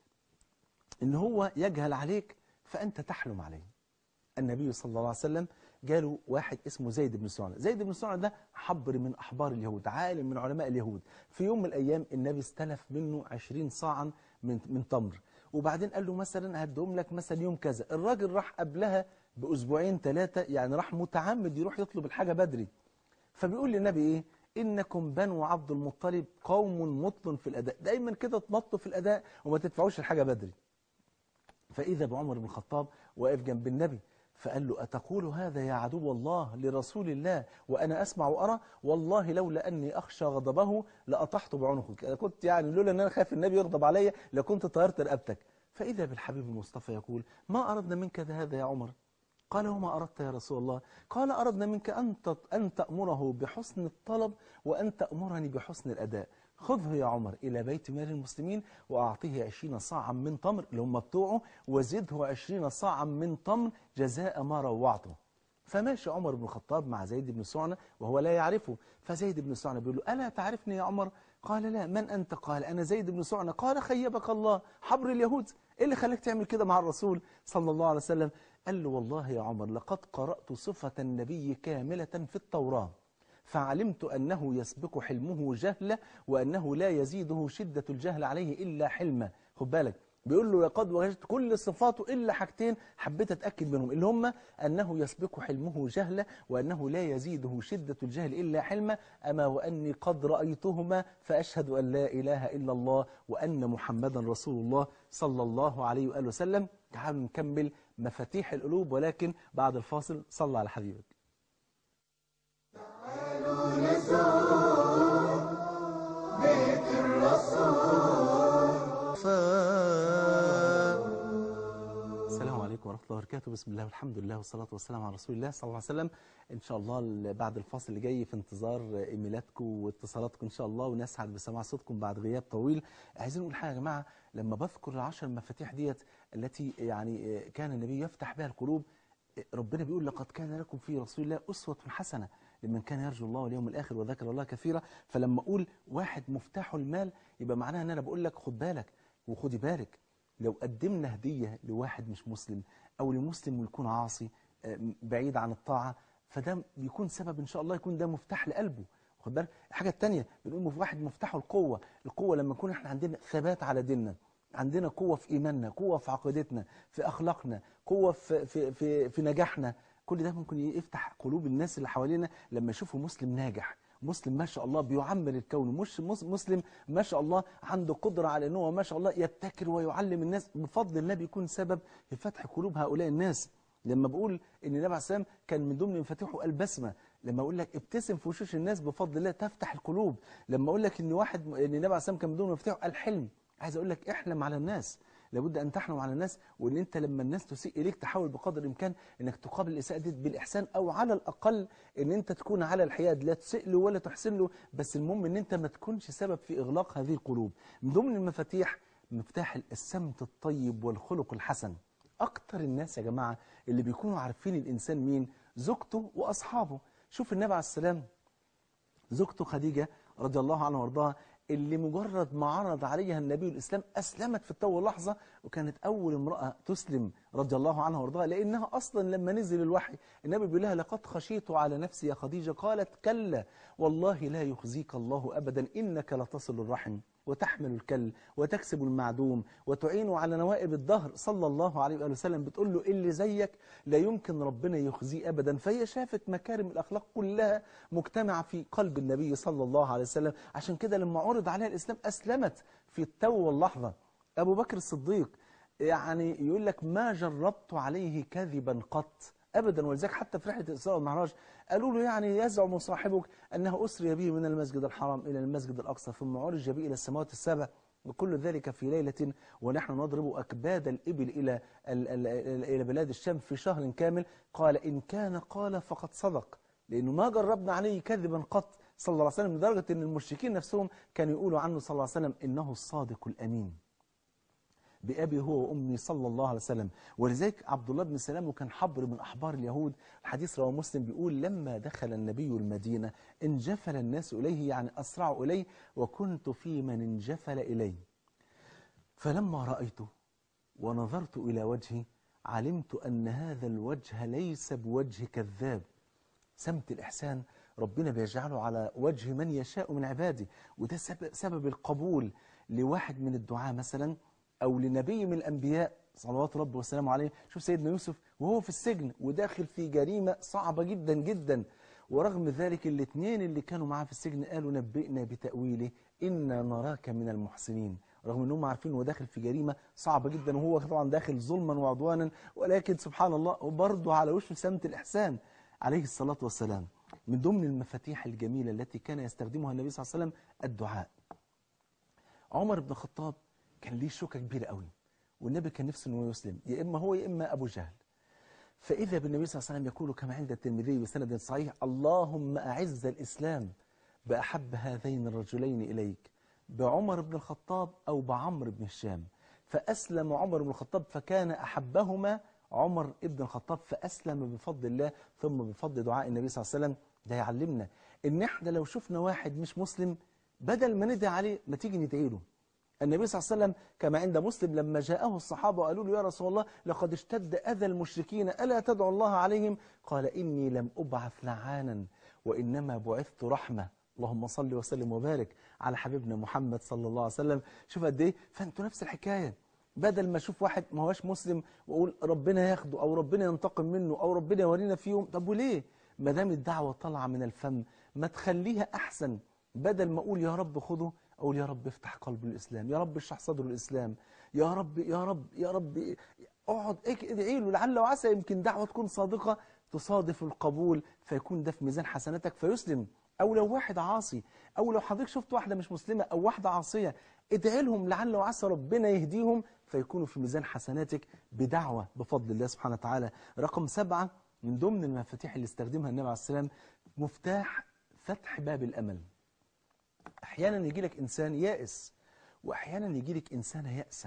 إن هو يجهل عليك فأنت تحلم عليه النبي صلى الله عليه وسلم جاله واحد اسمه زيد بن سعنة زيد بن سعنة ده حبر من أحبار اليهود عالم من علماء اليهود في يوم من الأيام النبي استلف منه عشرين صاعا من, من تمر وبعدين قال له مثلا هدهم لك مثلا يوم كذا الراجل راح قبلها بأسبوعين ثلاثة يعني راح متعمد يروح يطلب الحاجة بدري فبيقول للنبي إيه إنكم بنو عبد المطلب قوم مطل في الأداء دايما كده تمطوا في الأداء وما تدفعوش الحاجة بدري فإذا بعمر بن الخطاب واقف جنب النبي فقال له أتقول هذا يا عدو الله لرسول الله وأنا أسمع وأرى والله لولا أني أخشى غضبه لأطحت بعنقك كنت يعني لولا أن أنا خايف النبي يغضب عليا لكنت طيرت رقبتك فإذا بالحبيب المصطفى يقول ما أردنا منك هذا يا عمر قال وما أردت يا رسول الله قال أردنا منك أن أن تأمره بحسن الطلب وأن تأمرني بحسن الأداء خذه يا عمر إلى بيت مال المسلمين وأعطيه عشرين صاعا من تمر اللي هم بتوعه وزده عشرين صاعا من تمر جزاء ما روعته فماشي عمر بن الخطاب مع زيد بن سعنة وهو لا يعرفه فزيد بن سعنة بيقول له ألا تعرفني يا عمر قال لا من أنت قال أنا زيد بن سعنة قال خيبك الله حبر اليهود إيه اللي خلاك تعمل كده مع الرسول صلى الله عليه وسلم قال له والله يا عمر لقد قرأت صفة النبي كاملة في التوراة فعلمت أنه يسبق حلمه جهلة وأنه لا يزيده شدة الجهل عليه إلا حلمه خد بالك بيقول له لقد وجدت كل صفاته إلا حاجتين حبيت أتأكد منهم اللي هم أنه يسبق حلمه جهلة وأنه لا يزيده شدة الجهل إلا حلمه أما وأني قد رأيتهما فأشهد أن لا إله إلا الله وأن محمدا رسول الله صلى الله عليه وآله وسلم تعالوا نكمل مفاتيح القلوب ولكن بعد الفاصل صلى على حبيبك السلام عليكم ورحمة الله وبركاته بسم الله والحمد لله والصلاة والسلام على رسول الله صلى الله عليه وسلم إن شاء الله ال- بعد الفاصل اللي جاي في انتظار إيميلاتكم واتصالاتكم إن شاء الله ونسعد بسماع صوتكم بعد غياب طويل عايزين نقول حاجة يا جماعة لما بذكر العشر المفاتيح ديت التي يعني كان النبي يفتح بها القلوب ربنا بيقول لقد كان لكم في رسول الله أسوة حسنة لمن كان يرجو الله واليوم الآخر وذكر الله كثيرا فلما أقول واحد مفتاحه المال يبقى معناها أن أنا بقول لك خد بالك وخدي بالك لو قدمنا هدية لواحد مش مسلم أو لمسلم ويكون عاصي آه، بعيد عن الطاعة فده بيكون سبب إن شاء الله يكون ده مفتاح لقلبه خد بالك الحاجة التانية بنقول مف- واحد مفتاحه القوة القوة لما يكون احنا عندنا ثبات على ديننا عندنا قوة في إيماننا قوة في عقيدتنا في أخلاقنا قوة في, في, في, في نجاحنا كل ده ممكن يفتح قلوب الناس اللي حوالينا لما يشوفوا مسلم ناجح مسلم ما شاء الله بيعمر الكون مش مس- مسلم ما شاء الله عنده قدرة على أنه ما شاء الله يبتكر ويعلم الناس بفضل الله بيكون سبب في فتح قلوب هؤلاء الناس لما بقول ان النبي عليه السلام كان من ضمن مفاتيحه البسمه لما اقول لك ابتسم في وشوش الناس بفضل الله تفتح القلوب لما اقول لك ان واحد ان النبي عليه السلام كان من ضمن مفاتيحه الحلم عايز اقول لك احلم على الناس لابد ان تحلم على الناس وان انت لما الناس تسيء اليك تحاول بقدر الامكان انك تقابل الاساءه دي بالاحسان او على الاقل ان انت تكون على الحياد لا تسيء له ولا تحسن له بس المهم ان انت ما تكونش سبب في اغلاق هذه القلوب من ضمن المفاتيح مفتاح السمت الطيب والخلق الحسن اكتر الناس يا جماعه اللي بيكونوا عارفين الانسان مين زوجته واصحابه شوف النبي عليه السلام زوجته خديجة رضي الله عنها وارضاها اللي مجرد ما عرض عليها النبي الإسلام أسلمت في التو لحظة وكانت أول امرأة تسلم رضي الله عنها وارضاها لأنها أصلا لما نزل الوحي النبي بيقول لها لقد خشيت على نفسي يا خديجة قالت كلا والله لا يخزيك الله أبدا إنك لتصل الرحم وتحمل الكل وتكسب المعدوم وتعين على نوائب الدهر صلى الله عليه وآله وسلم بتقول له اللي زيك لا يمكن ربنا يخزيه أبدا فهي شافت مكارم الأخلاق كلها مجتمعة في قلب النبي صلى الله عليه وسلم عشان كده لما عرض عليها الإسلام أسلمت في التو واللحظة أبو بكر الصديق يعني يقول لك ما جربت عليه كذبا قط ابدا ولذلك حتى في رحله الاسراء والمعراج قالوا له يعني يزعم صاحبك انه اسري به من المسجد الحرام الى المسجد الاقصى ثم عرج به الى السماوات السبع وكل ذلك في ليله ونحن نضرب اكباد الابل الى ال- ال- ال- الى بلاد الشام في شهر كامل قال ان كان قال فقد صدق لانه ما جربنا عليه كذبا قط صلى الله عليه وسلم لدرجه ان المشركين نفسهم كانوا يقولوا عنه صلى الله عليه وسلم انه الصادق الامين بأبي هو وأمي صلى الله عليه وسلم ولذلك عبد الله بن سلام وكان حبر من أحبار اليهود الحديث رواه مسلم بيقول لما دخل النبي المدينة انجفل الناس إليه يعني أسرعوا إليه وكنت في من انجفل إليه فلما رأيته ونظرت إلى وجهه علمت أن هذا الوجه ليس بوجه كذاب سمت الإحسان ربنا بيجعله على وجه من يشاء من عباده وده سبب, سبب القبول لواحد من الدعاء مثلا أو لنبي من الأنبياء صلوات ربي وسلامه عليه شوف سيدنا يوسف وهو في السجن وداخل في جريمة صعبة جدا جدا ورغم ذلك الاثنين اللي كانوا معاه في السجن قالوا نبئنا بتأويله إنا نراك من المحسنين رغم انهم عارفين انه داخل في جريمه صعبه جدا وهو طبعا داخل ظلما وعدوانا ولكن سبحان الله برضه على وشه سمة الاحسان عليه الصلاه والسلام من ضمن المفاتيح الجميله التي كان يستخدمها النبي صلى الله عليه وسلم الدعاء عمر بن الخطاب كان ليه شوكه كبيره قوي والنبي كان نفسه انه يسلم يا اما هو يا اما ابو جهل فاذا بالنبي صلى الله عليه وسلم يقول كما عند الترمذي بسند صحيح اللهم اعز الاسلام باحب هذين الرجلين اليك بعمر بن الخطاب أو بعمر بن الشام فأسلم عمر بن الخطاب فكان أحبهما عمر بن الخطاب فأسلم بفضل الله ثم بفضل دعاء النبي صلى الله عليه وسلم ده يعلمنا إن إحنا لو شفنا واحد مش مسلم بدل ما ندعي عليه ما تيجي ندعي له النبي صلى الله عليه وسلم كما عند مسلم لما جاءه الصحابة وقالوا له يا رسول الله لقد اشتد أذى المشركين ألا تدعو الله عليهم قال إني لم أبعث لعانا وإنما بعثت رحمة اللهم صل وسلم وبارك على حبيبنا محمد صلى الله عليه وسلم شوف قد ايه فانتوا نفس الحكايه بدل ما اشوف واحد ما هوش مسلم واقول ربنا ياخده او ربنا ينتقم منه او ربنا يورينا فيهم طب وليه ما دام الدعوه طالعه من الفم ما تخليها احسن بدل ما اقول يا رب خده اقول يا رب افتح قلبه الاسلام يا رب اشرح صدره الاسلام يا رب يا رب يا رب اقعد ادعي له لعل وعسى يمكن دعوه تكون صادقه تصادف القبول فيكون ده في ميزان حسناتك فيسلم او لو واحد عاصي او لو حضرتك شفت واحده مش مسلمه او واحده عاصيه ادعي لهم لعل وعسى ربنا يهديهم فيكونوا في ميزان حسناتك بدعوه بفضل الله سبحانه وتعالى رقم سبعة من ضمن المفاتيح اللي استخدمها النبي عليه السلام مفتاح فتح باب الامل احيانا يجي لك انسان يائس واحيانا يجي لك انسانه يائسه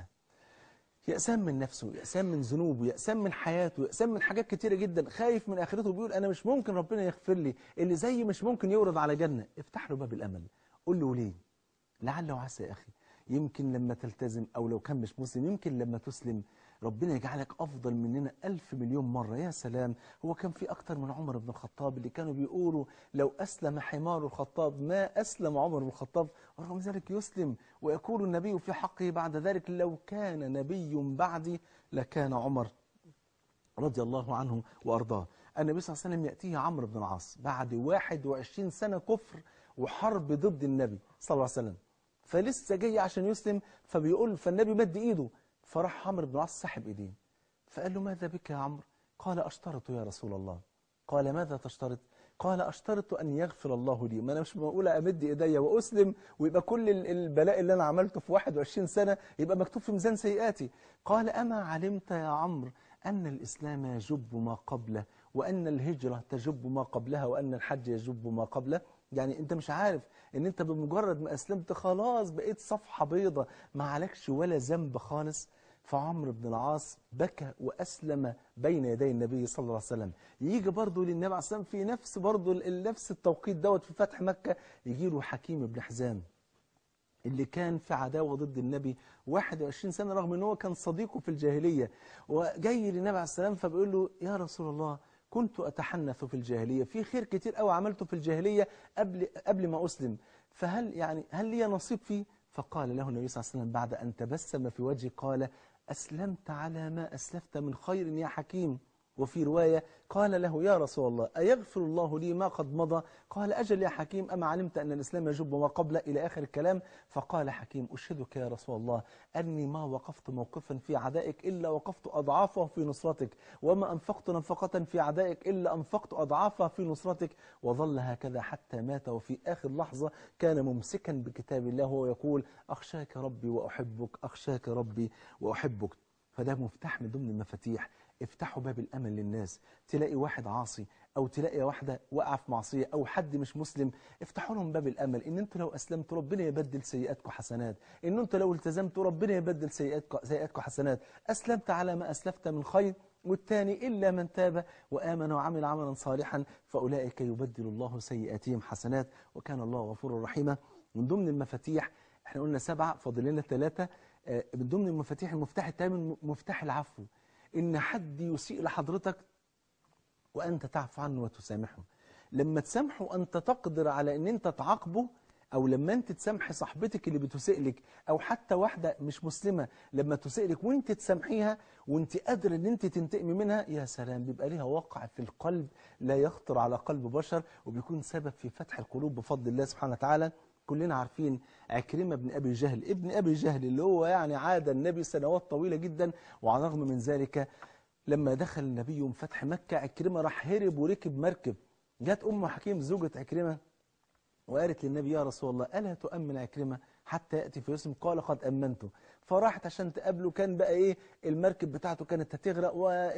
يأسان من نفسه يأسان من ذنوبه يأسان من حياته يأسان من حاجات كتيرة جدا خايف من آخرته بيقول أنا مش ممكن ربنا يغفر لي اللي زيي مش ممكن يورد على جنة افتح له باب الأمل قول له ليه لعل وعسى يا أخي يمكن لما تلتزم أو لو كان مش مسلم يمكن لما تسلم ربنا يجعلك أفضل مننا ألف مليون مرة يا سلام هو كان في أكتر من عمر بن الخطاب اللي كانوا بيقولوا لو أسلم حمار الخطاب ما أسلم عمر بن الخطاب ورغم ذلك يسلم ويقول النبي في حقه بعد ذلك لو كان نبي بعدي لكان عمر رضي الله عنه وأرضاه النبي صلى الله عليه وسلم يأتيه عمرو بن العاص بعد 21 سنة كفر وحرب ضد النبي صلى الله عليه وسلم فلسه جاي عشان يسلم فبيقول فالنبي مد ايده فراح عمرو بن العاص سحب ايديه فقال له ماذا بك يا عمرو قال اشترط يا رسول الله قال ماذا تشترط قال اشترط ان يغفر الله لي ما انا مش معقول امد ايديا واسلم ويبقى كل البلاء اللي انا عملته في 21 سنه يبقى مكتوب في ميزان سيئاتي قال اما علمت يا عمرو ان الاسلام يجب ما قبله وان الهجره تجب ما قبلها وان الحج يجب ما قبله يعني انت مش عارف ان انت بمجرد ما اسلمت خلاص بقيت صفحة بيضة ما عليكش ولا ذنب خالص فعمرو بن العاص بكى وأسلم بين يدي النبي صلى الله عليه وسلم يجي برضه للنبي عليه الصلاة والسلام في نفس برضه نفس التوقيت دوت في فتح مكة يجي له حكيم بن حزام اللي كان في عداوة ضد النبي 21 سنة رغم ان هو كان صديقه في الجاهلية وجاي للنبي عليه السلام فبيقول له يا رسول الله كنت أتحنث في الجاهلية في خير كتير قوي عملته في الجاهلية قبل قبل ما أسلم فهل يعني هل لي نصيب فيه فقال له النبي صلى الله عليه وسلم بعد أن تبسم في وجهه قال أسلمت على ما أسلفت من خير يا حكيم وفي رواية قال له يا رسول الله أيغفر الله لي ما قد مضى قال أجل يا حكيم أما علمت أن الإسلام يجب ما قبله إلى آخر الكلام فقال حكيم أشهدك يا رسول الله أني ما وقفت موقفا في عدائك إلا وقفت أضعافه في نصرتك وما أنفقت نفقة في عدائك إلا أنفقت أضعافها في نصرتك وظل هكذا حتى مات وفي آخر لحظة كان ممسكا بكتاب الله وهو يقول أخشاك ربي وأحبك أخشاك ربي وأحبك فده مفتاح من ضمن المفاتيح افتحوا باب الأمل للناس تلاقي واحد عاصي أو تلاقي واحدة واقعة في معصية أو حد مش مسلم افتحوا لهم باب الأمل إن أنتوا لو أسلمتوا ربنا يبدل سيئاتكم حسنات إن أنتوا لو التزمتوا ربنا يبدل سيئاتكم سيئاتكم حسنات أسلمت على ما أسلفت من خير والثاني إلا من تاب وآمن وعمل عملا صالحا فأولئك يبدل الله سيئاتهم حسنات وكان الله غفورا رحيما من ضمن المفاتيح احنا قلنا سبعة فاضل لنا ثلاثة من ضمن المفاتيح المفتاح الثامن مفتاح العفو إن حد يسيء لحضرتك وأنت تعفو عنه وتسامحه لما تسامحه أنت تقدر على أن أنت تعاقبه أو لما أنت تسامحي صاحبتك اللي بتسيء لك أو حتى واحدة مش مسلمة لما تسيء لك وأنت تسامحيها وأنت قادرة أن أنت تنتقمي منها يا سلام بيبقى ليها وقع في القلب لا يخطر على قلب بشر وبيكون سبب في فتح القلوب بفضل الله سبحانه وتعالى كلنا عارفين عكرمة بن أبي جهل ابن أبي جهل اللي هو يعني عاد النبي سنوات طويلة جدا وعلى الرغم من ذلك لما دخل النبي يوم فتح مكة عكرمة راح هرب وركب مركب جت أم حكيم زوجة عكرمة وقالت للنبي يا رسول الله ألا تؤمن عكرمة حتى يأتي في يوسف قال قد أمنته فراحت عشان تقابله كان بقى إيه المركب بتاعته كانت هتغرق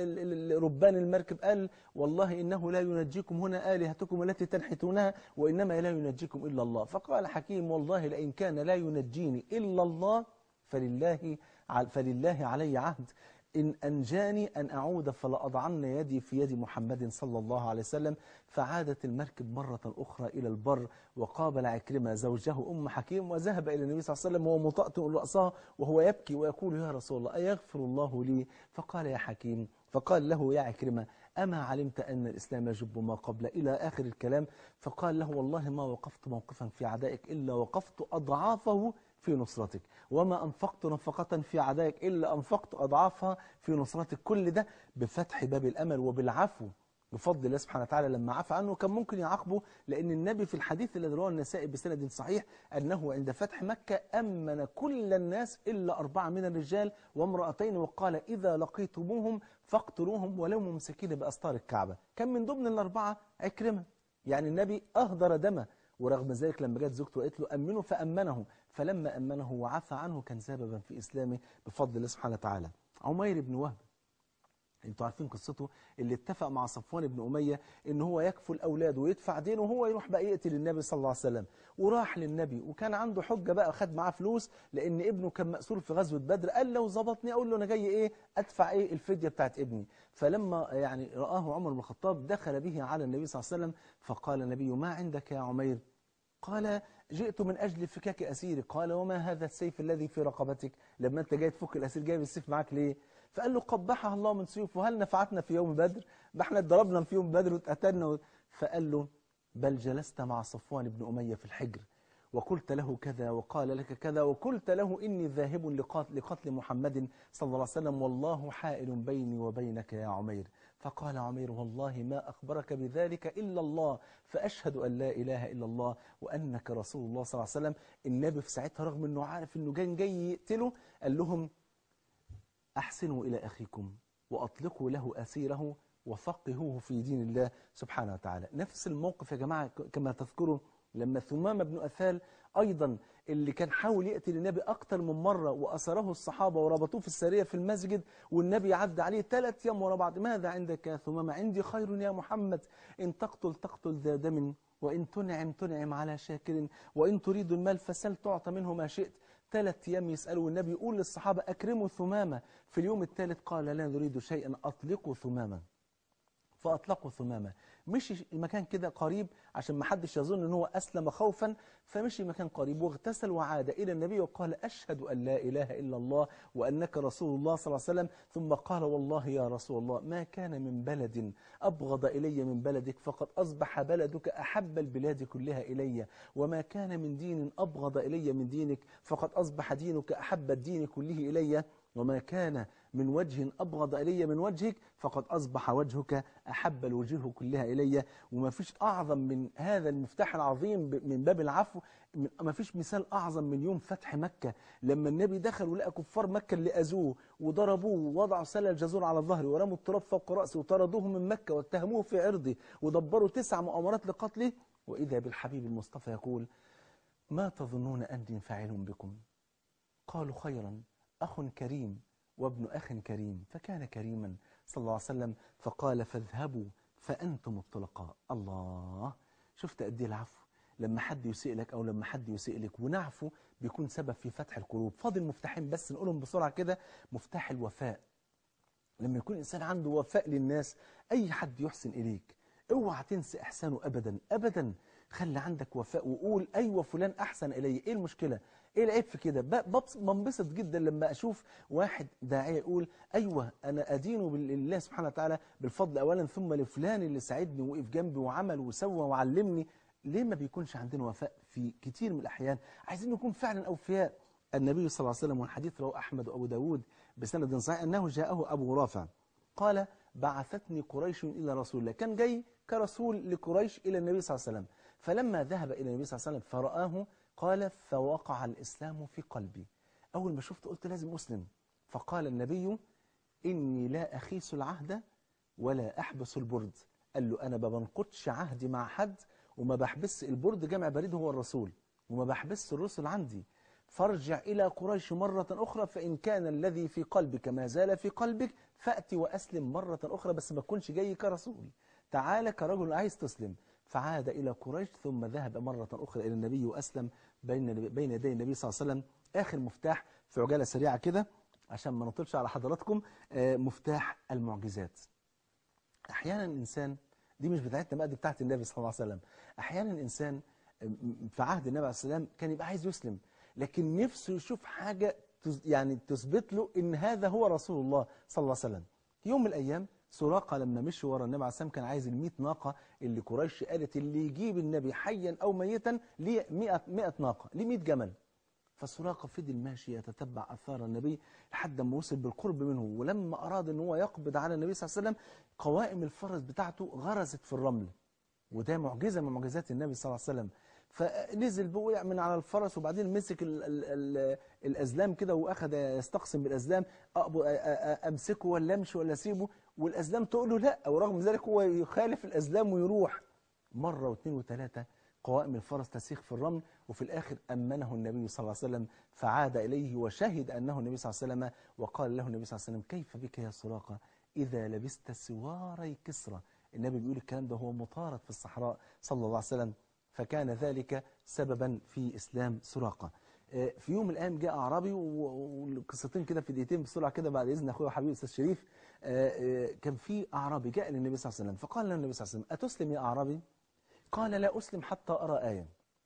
وربان المركب قال والله إنه لا ينجيكم هنا آلهتكم التي تنحتونها وإنما لا ينجيكم إلا الله فقال حكيم والله لئن كان لا ينجيني إلا الله فلله فلله علي عهد إن أنجاني أن أعود فلأضعن يدي في يد محمد صلى الله عليه وسلم فعادت المركب مرة أخرى إلى البر وقابل عكرمة زوجه أم حكيم وذهب إلى النبي صلى الله عليه وسلم وهو مطأطئ رأسه وهو يبكي ويقول يا رسول الله أيغفر الله لي فقال يا حكيم فقال له يا عكرمة أما علمت أن الإسلام يجب ما قبل إلى آخر الكلام فقال له والله ما وقفت موقفا في عدائك إلا وقفت أضعافه في نصرتك وما أنفقت نفقة في عدائك إلا أنفقت أضعافها في نصرتك كل ده بفتح باب الأمل وبالعفو بفضل الله سبحانه وتعالى لما عفى عنه كان ممكن يعاقبه لأن النبي في الحديث الذي رواه النسائي بسند صحيح أنه عند فتح مكة أمن كل الناس إلا أربعة من الرجال وامرأتين وقال إذا لقيتموهم فاقتلوهم ولو ممسكين بأستار الكعبة كان من ضمن الأربعة عكرمة يعني النبي أهدر دمه ورغم ذلك لما جت زوجته وقالت له أمنه فأمنه فلما أمنه وعفى عنه كان سببا في إسلامه بفضل الله سبحانه وتعالى عمير بن وهب انتوا عارفين قصته اللي اتفق مع صفوان بن أمية ان هو يكفل أولاده ويدفع دينه وهو يروح بقى يقتل النبي صلى الله عليه وسلم وراح للنبي وكان عنده حجة بقى خد معاه فلوس لأن ابنه كان مأسور في غزوة بدر قال لو ظبطني أقول له أنا جاي إيه أدفع إيه الفدية بتاعت ابني فلما يعني رآه عمر بن الخطاب دخل به على النبي صلى الله عليه وسلم فقال النبي ما عندك يا عمير قال جئت من أجل فكاك أسيري قال وما هذا السيف الذي في رقبتك لما أنت جاي تفك الأسير جايب السيف معاك ليه فقال له قبحها الله من سيوف وهل نفعتنا في يوم بدر ما احنا اتضربنا في يوم بدر واتقتلنا و... فقال له بل جلست مع صفوان بن أمية في الحجر وقلت له كذا وقال لك كذا وقلت له إني ذاهب لقتل, لقتل محمد صلى الله عليه وسلم والله حائل بيني وبينك يا عمير فقال عمير والله ما أخبرك بذلك إلا الله فأشهد أن لا إله إلا الله وأنك رسول الله صلى الله عليه وسلم النبي في ساعتها رغم أنه عارف أنه كان جاي يقتله قال لهم أحسنوا إلى أخيكم وأطلقوا له أسيره وفقهوه في دين الله سبحانه وتعالى نفس الموقف يا جماعة كما تذكروا لما ثمامة بن أثال أيضا اللي كان حاول يقتل النبي أكتر من مرة وأسره الصحابة وربطوه في السرية في المسجد والنبي عدى عليه ثلاث أيام ورا بعض ماذا عندك يا ثمامة عندي خير يا محمد إن تقتل تقتل ذا دم وإن تنعم تنعم على شاكر وإن تريد المال فسل تعطى منه ما شئت ثلاث أيام يسألوا النبي يقول للصحابة أكرموا ثمامة في اليوم الثالث قال لا نريد شيئا أطلقوا ثمامة فأطلقوا ثمامة مشي مكان كده قريب عشان ما حدش يظن ان هو أسلم خوفا فمشي مكان قريب واغتسل وعاد إلى النبي وقال أشهد أن لا إله إلا الله وأنك رسول الله صلى الله عليه وسلم ثم قال والله يا رسول الله ما كان من بلد أبغض إلي من بلدك فقد أصبح بلدك أحب البلاد كلها إلي وما كان من دين أبغض إلي من دينك فقد أصبح دينك أحب الدين كله إلي وما كان من وجه أبغض إلي من وجهك فقد أصبح وجهك أحب الوجوه كلها إلي وما فيش أعظم من هذا المفتاح العظيم من باب العفو ما فيش مثال أعظم من يوم فتح مكة لما النبي دخل ولقى كفار مكة اللي أذوه وضربوه ووضعوا سلة الجزور على ظهره ورموا التراب فوق رأسه وطردوه من مكة واتهموه في عرضه ودبروا تسع مؤامرات لقتله وإذا بالحبيب المصطفى يقول ما تظنون أني فاعل بكم قالوا خيرا أخ كريم وابن أخ كريم فكان كريما صلى الله عليه وسلم فقال فاذهبوا فأنتم الطلقاء الله شفت قد ايه العفو لما حد يسيء لك أو لما حد يسيء لك ونعفو بيكون سبب في فتح القلوب فاضل مفتاحين بس نقولهم بسرعة كده مفتاح الوفاء لما يكون إنسان عنده وفاء للناس أي حد يحسن إليك اوعى تنسى إحسانه أبدا أبدا خلي عندك وفاء وقول أيوة فلان أحسن إلي إيه المشكلة إيه العيب في كده بنبسط جدا لما أشوف واحد داعية يقول أيوة أنا أدين بالله سبحانه وتعالى بالفضل أولا ثم لفلان اللي ساعدني ووقف جنبي وعمل وسوى وعلمني ليه ما بيكونش عندنا وفاء في كتير من الأحيان عايزين نكون فعلا أوفياء النبي صلى الله عليه وسلم والحديث رواه أحمد وأبو داود بسند صحيح أنه جاءه أبو رافع قال بعثتني قريش إلى رسول الله كان جاي كرسول لقريش إلى النبي صلى الله عليه وسلم فلما ذهب إلى النبي صلى الله عليه وسلم فرآه قال فوقع الإسلام في قلبي أول ما شفت قلت لازم أسلم فقال النبي إني لا أخيس العهد ولا أحبس البرد قال له أنا ما بنقضش عهدي مع حد وما بحبس البرد جمع بريد هو الرسول وما بحبس الرسل عندي فارجع إلى قريش مرة أخرى فإن كان الذي في قلبك ما زال في قلبك فأتي وأسلم مرة أخرى بس ما تكونش جاي كرسول تعال كرجل عايز تسلم فعاد إلى قريش ثم ذهب مرة أخرى إلى النبي وأسلم بين بين يدي النبي صلى الله عليه وسلم آخر مفتاح في عجالة سريعة كده عشان ما نطلش على حضراتكم آه، مفتاح المعجزات احيانا الانسان دي مش بتاعتنا بقى دي بتاعت النبي صلى الله عليه وسلم احيانا الانسان في عهد النبي عليه السلام كان يبقى عايز يسلم لكن نفسه يشوف حاجه تز- يعني تثبت له ان هذا هو رسول الله صلى الله عليه وسلم يوم من الايام سراقه لما مشي ورا النبي عليه السلام كان عايز ال 100 ناقه اللي قريش قالت اللي يجيب النبي حيا او ميتا ليه 100 100 ناقه ليه 100 جمل فسراقة فضل ماشي يتتبع أثار النبي لحد ما وصل بالقرب منه ولما أراد أن هو يقبض على النبي صلى الله عليه وسلم قوائم الفرس بتاعته غرزت في الرمل وده معجزة من معجزات النبي صلى الله عليه وسلم فنزل وقع من على الفرس وبعدين مسك ال ال ال الأزلام كده وأخذ يستقسم بالأزلام أقب- أ- أ- أمسكه ولا أمشي ولا أسيبه والأزلام تقول له لا ورغم ذلك هو يخالف الأزلام ويروح مرة واثنين وثلاثة قوائم الفرس تسيخ في الرمل وفي الآخر أمنه النبي صلى الله عليه وسلم فعاد إليه وشهد أنه النبي صلى الله عليه وسلم وقال له النبي صلى الله عليه وسلم كيف بك يا سراقة إذا لبست سواري كسرى النبي بيقول الكلام ده هو مطارد في الصحراء صلى الله عليه وسلم فكان ذلك سببا في إسلام سراقة آه، في يوم من الأيام جاء أعرابي و- وقصتين كده في دقيقتين بسرعة كده بعد إذن أخويا وحبيبي الأستاذ شريف آه، آه، كان في أعرابي جاء للنبي صلى الله عليه وسلم فقال له النبي صلى الله عليه وسلم أتسلم يا أعرابي قال لا أسلم حتى أرى آية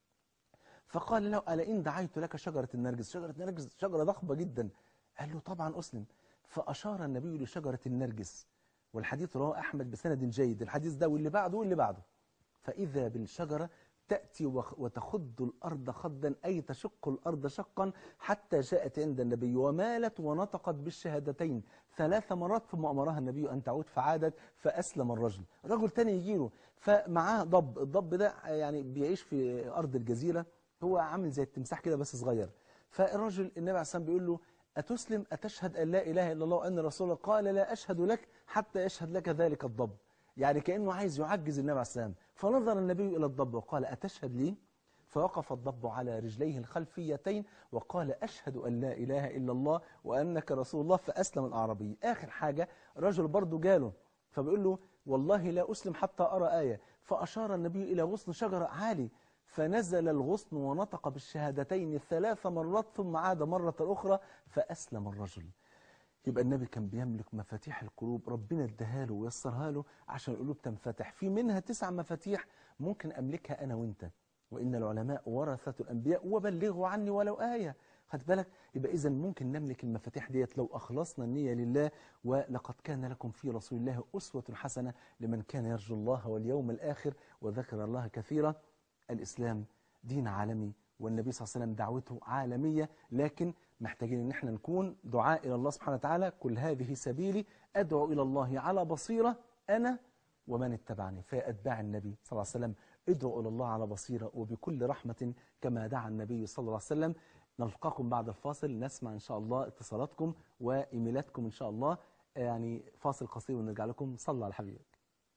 فقال له ألا إن دعيت لك شجرة النرجس شجرة النرجس شجرة ضخمة جدا قال له طبعا أسلم فأشار النبي لشجرة النرجس والحديث رواه أحمد بسند جيد الحديث ده واللي بعده واللي بعده فإذا بالشجرة تأتي وخ- وتخد الأرض خدا أي تشق الأرض شقا حتى جاءت عند النبي ومالت ونطقت بالشهادتين ثلاث مرات ثم أمرها النبي أن تعود فعادت فأسلم الرجل رجل تاني يجيله فمعاه ضب الضب ده يعني بيعيش في أرض الجزيرة هو عامل زي التمساح كده بس صغير فالرجل النبي عليه الصلاة والسلام بيقول له أتسلم أتشهد أن لا إله إلا الله وأن رسول الله قال لا أشهد لك حتى يشهد لك ذلك الضب يعني كأنه عايز يعجز النبي عليه السلام فنظر النبي إلى الضب وقال أتشهد لي فوقف الضب على رجليه الخلفيتين وقال أشهد أن لا إله إلا الله وأنك رسول الله فأسلم الأعرابي آخر حاجة رجل برضه جاله فبيقول له والله لا أسلم حتى أرى آية فأشار النبي إلى غصن شجرة عالي فنزل الغصن ونطق بالشهادتين ثلاث مرات ثم عاد مرة أخرى فأسلم الرجل يبقى النبي كان بيملك مفاتيح القلوب ربنا اداها له ويسرها له عشان القلوب تنفتح في منها تسع مفاتيح ممكن أملكها أنا وإنت وإن العلماء ورثة الأنبياء وبلغوا عني ولو آية خد بالك يبقى إذا ممكن نملك المفاتيح ديت لو أخلصنا النية لله ولقد كان لكم في رسول الله أسوة حسنة لمن كان يرجو الله واليوم الآخر وذكر الله كثيرا الإسلام دين عالمي والنبي صلى الله عليه وسلم دعوته عالمية لكن محتاجين ان احنا نكون دعاء إلى الله سبحانه وتعالى كل هذه سبيلي أدعو إلى الله على بصيرة أنا ومن اتبعني فيا أتباع النبي صلى الله عليه وسلم ادعوا إلى الله على بصيرة وبكل رحمة كما دعا النبي صلى الله عليه وسلم نلقاكم بعد الفاصل نسمع إن شاء الله اتصالاتكم وإيميلاتكم إن شاء الله يعني فاصل قصير ونرجع لكم صلى على حبيبك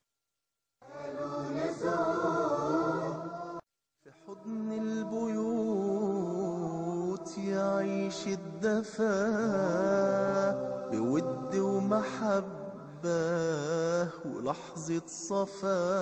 في حضن البيوت يعيش الدفا بود ومحبة ولحظة صفا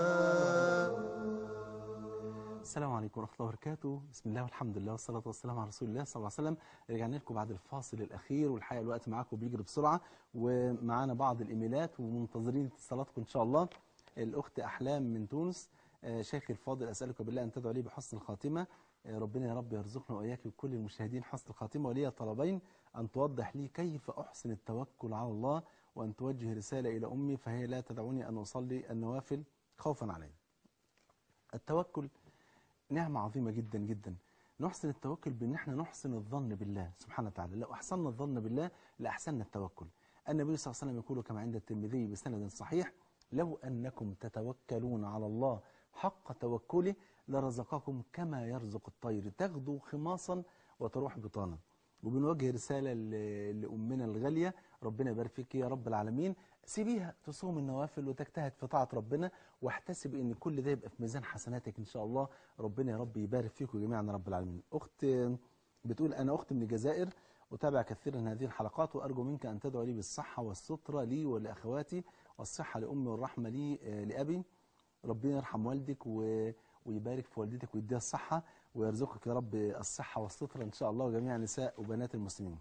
السلام عليكم ورحمة الله وبركاته بسم الله والحمد لله والصلاة والسلام على رسول الله صلى الله عليه وسلم رجعنا لكم بعد الفاصل الأخير والحقيقة الوقت معاكم بيجري بسرعة ومعانا بعض الإيميلات ومنتظرين اتصالاتكم إن شاء الله الأخت أحلام من تونس آه، شيخي الفاضل أسألك بالله أن تدعو لي بحسن الخاتمة آه، ربنا يا رب يرزقنا وإياك وكل المشاهدين حسن الخاتمة ولي طلبين أن توضح لي كيف أحسن التوكل على الله وأن توجه رسالة إلى أمي فهي لا تدعوني أن أصلي النوافل خوفا علي التوكل نعمة عظيمة جدا جدا نحسن التوكل بأن احنا نحسن الظن بالله سبحانه وتعالى لو أحسننا الظن بالله لأحسننا التوكل النبي صلى الله عليه وسلم يقول كما عند الترمذي بسند صحيح لو أنكم تتوكلون على الله حق توكله لرزقكم كما يرزق الطير تغدو خماصا وتروح بطانا وبنوجه رسالة ل- لأمنا الغالية ربنا يبارك فيك يا رب العالمين سيبيها تصوم النوافل وتجتهد في طاعة ربنا واحتسب ان كل ده يبقى في ميزان حسناتك ان شاء الله ربنا يا رب يبارك فيكم جميعا يا رب العالمين اخت بتقول أنا أخت من الجزائر أتابع كثيرا هذه الحلقات وأرجو منك أن تدعو لي بالصحة والسترة لي ولأخواتي والصحة لأمي والرحمة لي آه، لأبي ربنا يرحم والدك و... ويبارك في والدتك ويديها الصحة ويرزقك يا رب الصحة والسترة إن شاء الله وجميع نساء وبنات المسلمين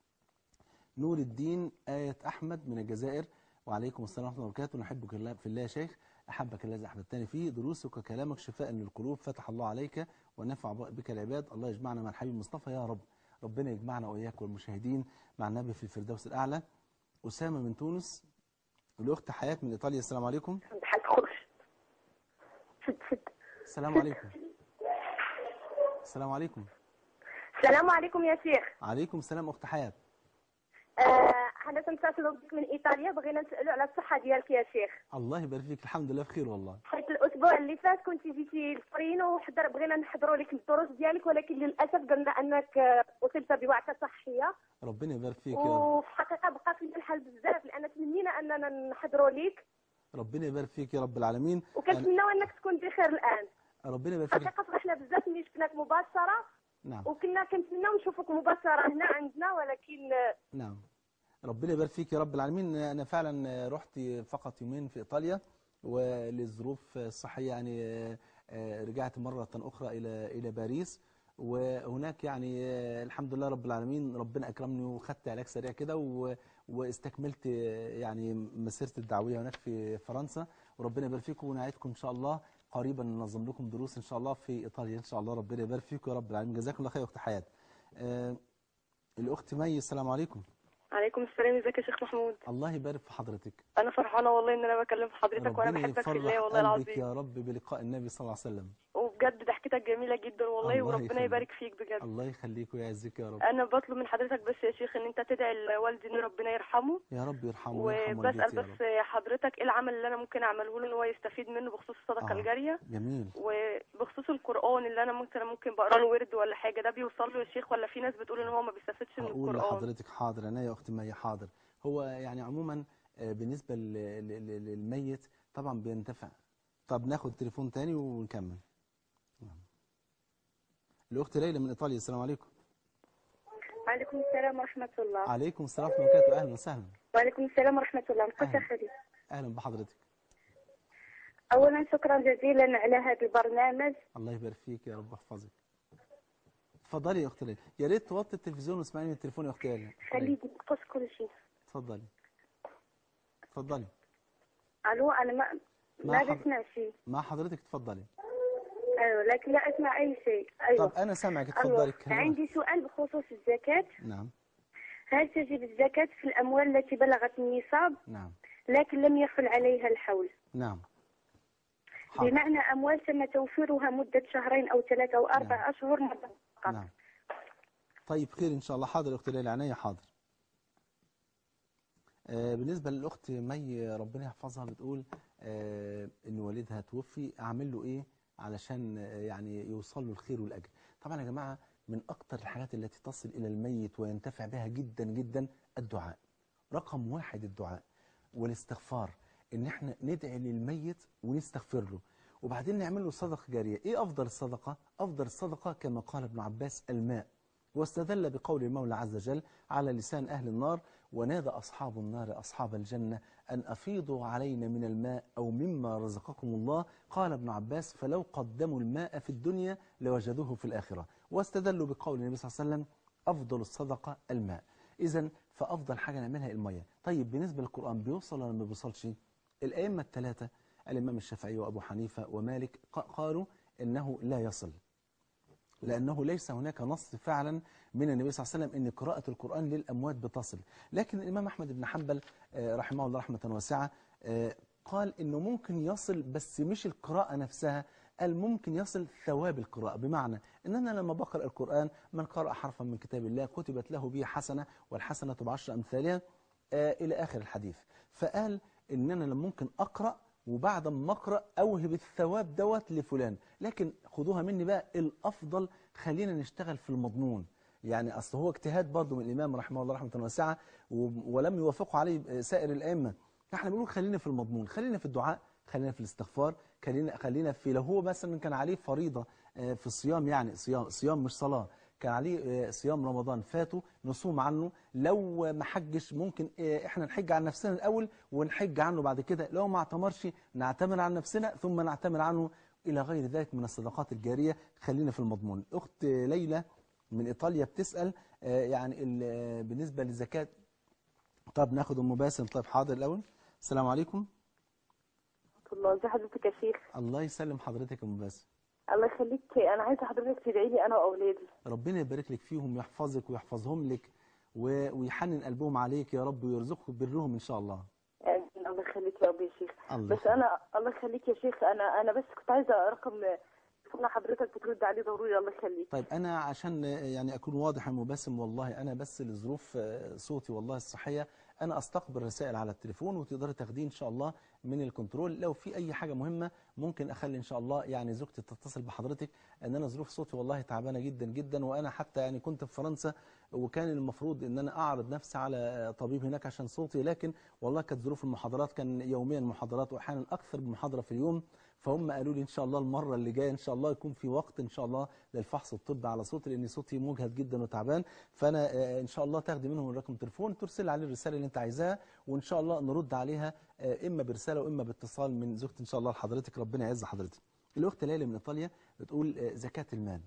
نور الدين آية أحمد من الجزائر وعليكم السلام ورحمة الله وبركاته نحبك الله في الله يا شيخ أحبك الذي أحببتني فيه دروسك وكلامك شفاء للقلوب فتح الله عليك ونفع بك العباد الله يجمعنا مع الحبيب مصطفى يا رب ربنا يجمعنا وإياك والمشاهدين مع النبي في الفردوس الأعلى أسامة من تونس الأخت حياة من إيطاليا السلام عليكم بحال تخرج سد سد السلام عليكم السلام عليكم السلام عليكم يا شيخ عليكم السلام أخت حياة آه حنا تنتصلوا بك من ايطاليا بغينا نسالوا على الصحه ديالك يا شيخ الله يبارك فيك الحمد لله بخير والله حيت الاسبوع اللي فات كنت جيتي لفرين وحضر بغينا نحضروا لك الدروس ديالك ولكن للاسف قلنا انك آه، اصبت بوعكه صحيه ربنا يبارك فيك يا رب وفي الحقيقه بقى فينا الحال بزاف لان تمنينا اننا نحضروا لك ربنا يبارك فيك يا رب العالمين أنا- وكنتمناو انك تكون بخير الان ربنا يبارك فيك الحقيقه فرحنا بزاف ملي شفناك مباشره نعم وكنا كنتمناو نشوفك مباشره هنا عندنا ولكن آه، نعم ربنا يبارك فيك يا رب العالمين انا فعلا رحت فقط يومين في ايطاليا ولظروف صحيه يعني آه، رجعت مره اخرى الى الى باريس وهناك يعني آه، الحمد لله رب العالمين ربنا اكرمني وخدت علاج سريع كده و- واستكملت آه، يعني مسيرتي الدعويه هناك في فرنسا وربنا يبارك فيكم ونعيدكم ان شاء الله قريبا ننظم لكم دروس ان شاء الله في ايطاليا ان شاء الله ربنا يبارك فيكم يا رب العالمين جزاكم الله خير يا اخت حياه آه، الاخت مي السلام عليكم عليكم السلام ازيك يا شيخ محمود الله يبارك في حضرتك انا فرحانه والله ان انا بكلم حضرتك وانا ربنا بحبك في يفرح الله والله قلبك العظيم يا رب بلقاء النبي صلى الله عليه وسلم وبجد ضحكتك جميله جدا والله الله وربنا يخليك. يبارك فيك بجد الله يخليك ويعزك يا رب انا بطلب من حضرتك بس يا شيخ ان انت تدعي لوالدي ان ربنا يرحمه يا رب يرحمه ويرحم وبسال والدتي يا بس رب حضرتك ايه العمل اللي انا ممكن اعمله له ان هو يستفيد منه بخصوص الصدقه آه، الجاريه جميل وبخصوص القران اللي انا ممكن ممكن بقرا له ورد ولا حاجه ده بيوصل له يا شيخ ولا في ناس بتقول ان هو ما بيستفادش من هقول القران لحضرتك حاضر انا يا اختي مي حاضر هو يعني عموما آه، بالنسبه ل- ل- ل- للميت طبعا بينتفع طب ناخد تليفون تاني ونكمل نعم. الاخت ليلى من ايطاليا السلام عليكم وعليكم السلام ورحمه الله عليكم السلام ورحمه الله وبركاته اهلا وسهلا وعليكم السلام ورحمه الله أهلا. مقدس خليل اهلا بحضرتك اولا شكرا جزيلا على هذا البرنامج الله يبارك فيك يا رب يحفظك اتفضلي يا اخت ليلى يا ريت توطي التلفزيون واسمعيني من التليفون يا اخت ليلى خليه ينقص كل شيء اتفضلي اتفضلي الو انا ما ما ما حض- بسمع شيء مع حضرتك اتفضلي ايوه لكن لا اسمع اي شيء ايوه طب انا سامعك اتفضلي أيوة. اتكلمي. عندي سؤال بخصوص الزكاة نعم هل تجب الزكاة في الأموال التي بلغت النصاب نعم لكن لم يحل عليها الحول نعم حاضر. بمعنى أموال تم توفيرها مدة شهرين أو ثلاثة أو أربع نعم. أشهر مرة فقط نعم طيب خير ان شاء الله حاضر يا اخت ليلى عينيا حاضر آه بالنسبه للاخت مي ربنا يحفظها بتقول آه ان والدها توفي اعمل له ايه علشان آه يعني يوصل له الخير والاجر طبعا يا جماعه من اكتر الحاجات التي تصل الى الميت وينتفع بها جدا جدا الدعاء رقم واحد الدعاء والاستغفار ان احنا ندعي للميت ونستغفر له وبعدين نعمل له صدقه جاريه ايه افضل الصدقه افضل الصدقه كما قال ابن عباس الماء واستدل بقول المولى عز وجل على لسان أهل النار ونادى أصحاب النار أصحاب الجنة أن أفيضوا علينا من الماء أو مما رزقكم الله قال ابن عباس فلو قدموا الماء في الدنيا لوجدوه في الآخرة واستدلوا بقول النبي صلى الله عليه وسلم أفضل الصدقة الماء إذا فأفضل حاجة نعملها المية طيب بالنسبة للقرآن بيوصل ولا ما بيوصلش الأئمة الثلاثة الإمام الشافعي وأبو حنيفة ومالك ق- قالوا إنه لا يصل لأنه ليس هناك نص فعلا من النبي صلى الله عليه وسلم أن قراءة القرآن للأموات بتصل لكن الإمام أحمد بن حنبل آه، رحمه الله رحمة واسعة آه، قال أنه ممكن يصل بس مش القراءة نفسها قال ممكن يصل ثواب القراءة بمعنى أن أنا لما بقرأ القرآن من قرأ حرفا من كتاب الله كتبت له به حسنة والحسنة بعشر أمثالها آه، إلى آخر الحديث فقال إن أنا لما ممكن أقرأ وبعد ما اقرا اوهب الثواب دوت لفلان لكن خدوها مني بقى الافضل خلينا نشتغل في المضمون يعني اصل هو اجتهاد برضه من الامام رحمه الله رحمه واسعه و- ولم يوافقوا عليه سائر الائمه احنا بنقول خلينا في المضمون خلينا في الدعاء خلينا في الاستغفار خلينا خلينا في لو هو مثلا كان عليه فريضه آه، في الصيام يعني صيام صيام مش صلاه كان عليه آه، صيام رمضان فاته نصوم عنه لو ما حجش ممكن آه، احنا نحج عن نفسنا الاول ونحج عنه بعد كده لو ما اعتمرش نعتمر عن نفسنا ثم نعتمر عنه الى غير ذلك من الصدقات الجاريه خلينا في المضمون اخت ليلى من ايطاليا بتسال آه، يعني ال- آه، بالنسبه للزكاه طب ناخد ام باسم طيب حاضر الاول السلام عليكم الله ازي حضرتك يا شيخ الله يسلم حضرتك يا ام باسم الله يخليك انا عايزه حضرتك تدعي لي انا واولادي ربنا يبارك لك فيهم ويحفظك ويحفظهم لك و- ويحنن قلبهم عليك يا رب ويرزقك برهم ان شاء الله آمين. الله يخليك يا رب يا شيخ الله بس انا الله يخليك يا شيخ انا انا بس كنت عايزه رقم تليفون حضرتك بترد عليه ضروري الله يخليك طيب انا عشان يعني اكون واضح يا أم باسم والله انا بس لظروف آه، صوتي والله الصحيه انا استقبل رسائل على التليفون وتقدري تاخديه ان شاء الله من الكنترول لو في اي حاجه مهمه ممكن اخلي ان شاء الله يعني زوجتي تتصل بحضرتك ان انا ظروف صوتي والله تعبانه جدا جدا وانا حتى يعني كنت في فرنسا وكان المفروض ان انا اعرض نفسي على طبيب هناك عشان صوتي لكن والله كانت ظروف المحاضرات كان يوميا محاضرات واحيانا اكثر من محاضره في اليوم فهم قالوا لي ان شاء الله المره اللي جايه ان شاء الله يكون في وقت ان شاء الله للفحص الطبي على صوتي لان صوتي مجهد جدا وتعبان فانا آه، ان شاء الله تاخدي منهم رقم تليفون ترسل عليه الرساله اللي انت عايزاها وان شاء الله نرد عليها آه، اما برساله واما باتصال من زوجتي ان شاء الله لحضرتك ربنا يعز حضرتك الاخت ليلى من ايطاليا بتقول آه، زكاه المال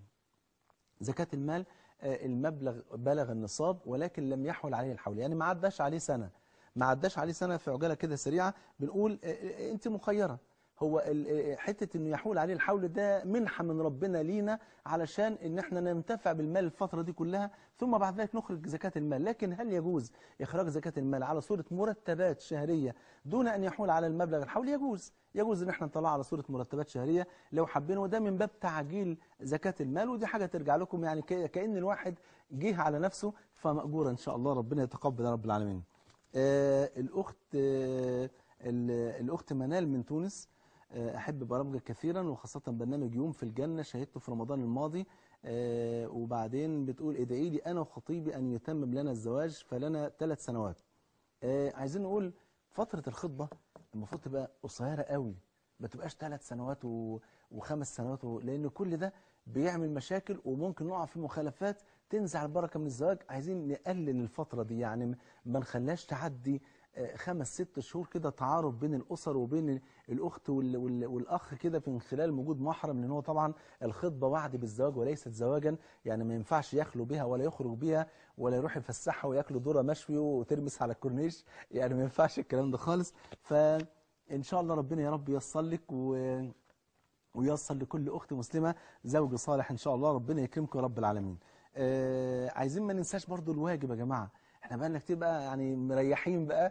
زكاة المال آه، المبلغ بلغ النصاب ولكن لم يحول عليه الحول يعني ما عداش عليه سنة ما عداش عليه سنة في عجالة كده سريعة بنقول آه، آه، انت مخيرة هو ال- آه، حتة انه يحول عليه الحول ده منحة من ربنا لينا علشان ان احنا ننتفع بالمال الفترة دي كلها ثم بعد ذلك نخرج زكاة المال لكن هل يجوز اخراج زكاة المال على صورة مرتبات شهرية دون ان يحول على المبلغ الحول يجوز يجوز ان احنا نطلعها على صورة مرتبات شهرية لو حابين وده من باب تعجيل زكاة المال ودي حاجة ترجع لكم يعني ك- كأن الواحد جه على نفسه فمأجورة ان شاء الله ربنا يتقبل يا رب العالمين آه الأخت آه ال- الأخت منال من تونس آه أحب برامجك كثيرا وخاصة برنامج يوم في الجنة شاهدته في رمضان الماضي آه وبعدين بتقول ادعي لي أنا وخطيبي أن يتمم لنا الزواج فلنا ثلاث سنوات آه عايزين نقول فترة الخطبة المفروض تبقى قصيرة قوي ما تبقاش ثلاث سنوات و... وخمس سنوات و... لأن كل ده بيعمل مشاكل وممكن نقع في مخالفات تنزع البركة من الزواج عايزين نقلل الفترة دي يعني ما- ما نخليهاش تعدي آه، خمس ست شهور كده تعارف بين الأسر وبين الأخت وال... وال... والأخ كده من خلال وجود محرم لأن هو طبعا الخطبة وعد بالزواج وليست زواجا يعني ما ينفعش يخلو بها ولا يخرج بيها ولا يروح يفسحها وياكلوا ذره مشوي وترمس على الكورنيش يعني ما ينفعش الكلام ده خالص فإن شاء الله ربنا يا رب ييسر لك و... وييسر لكل أخت مسلمة زوج صالح إن شاء الله ربنا يكرمكم يا رب العالمين آه عايزين ما ننساش برضو الواجب يا جماعة احنا بقالنا كتير بقى يعني مريحين بقى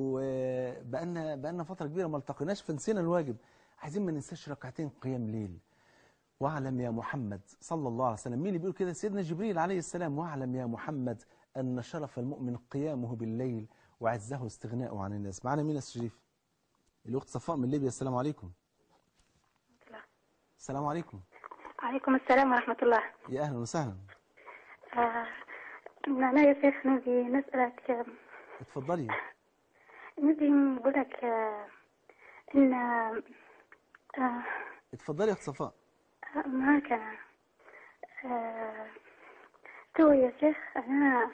وبقالنا بقالنا فترة كبيرة ما التقيناش فنسينا الواجب عايزين ما ننساش ركعتين قيام ليل واعلم يا محمد صلى الله عليه وسلم مين اللي بيقول كده سيدنا جبريل عليه السلام واعلم يا محمد أن شرف المؤمن قيامه بالليل وعزه استغناؤه عن الناس معنا مين يا أستاذ شريف الأخت صفاء من ليبيا السلام عليكم السلام عليكم عليكم السلام ورحمة الله يا أهلا وسهلا آه أنا يا شيخ نبي نسألك آه، اتفضلي نبي نقول لك آه، إن آه اتفضلي يا أخت صفاء آه، معك أنا آه تو يا شيخ أنا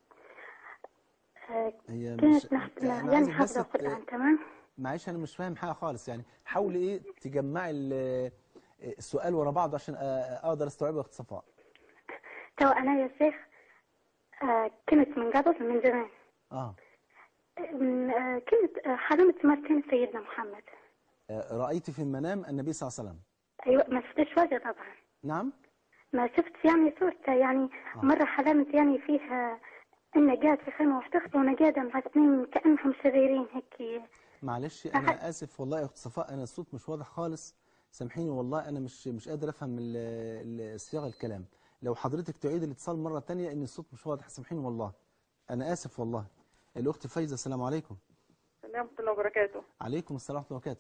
آه هي مش كانت نحت... أنا يعني عايزك بس حافظة ت- القرآن تمام معلش أنا مش فاهم حاجة خالص يعني حاولي إيه تجمعي ال- السؤال ورا بعض عشان أ- أقدر أستوعبه يا أخت صفاء تو أنا يا شيخ آه كنت من قبل من زمان آه من- آه كنت آه، حرمت مرتين سيدنا محمد آه، رأيت في المنام النبي صلى الله عليه وسلم أيوة ما شفتش وجه طبعا نعم ما شفت يعني صورته يعني مرة حلمت يعني فيها إنه قاعد في خيمة واحتخت وأنا قاعدة مع اثنين كأنهم شريرين هيك معلش انا اسف والله يا اخت صفاء انا الصوت مش واضح خالص سامحيني والله انا مش مش قادر افهم ال- ال- صياغه الكلام لو حضرتك تعيد الاتصال مره تانية ان الصوت مش واضح سامحيني والله انا اسف والله الاخت فايزه السلام عليكم السلام ورحمة الله وبركاته عليكم السلام ورحمه الله وبركاته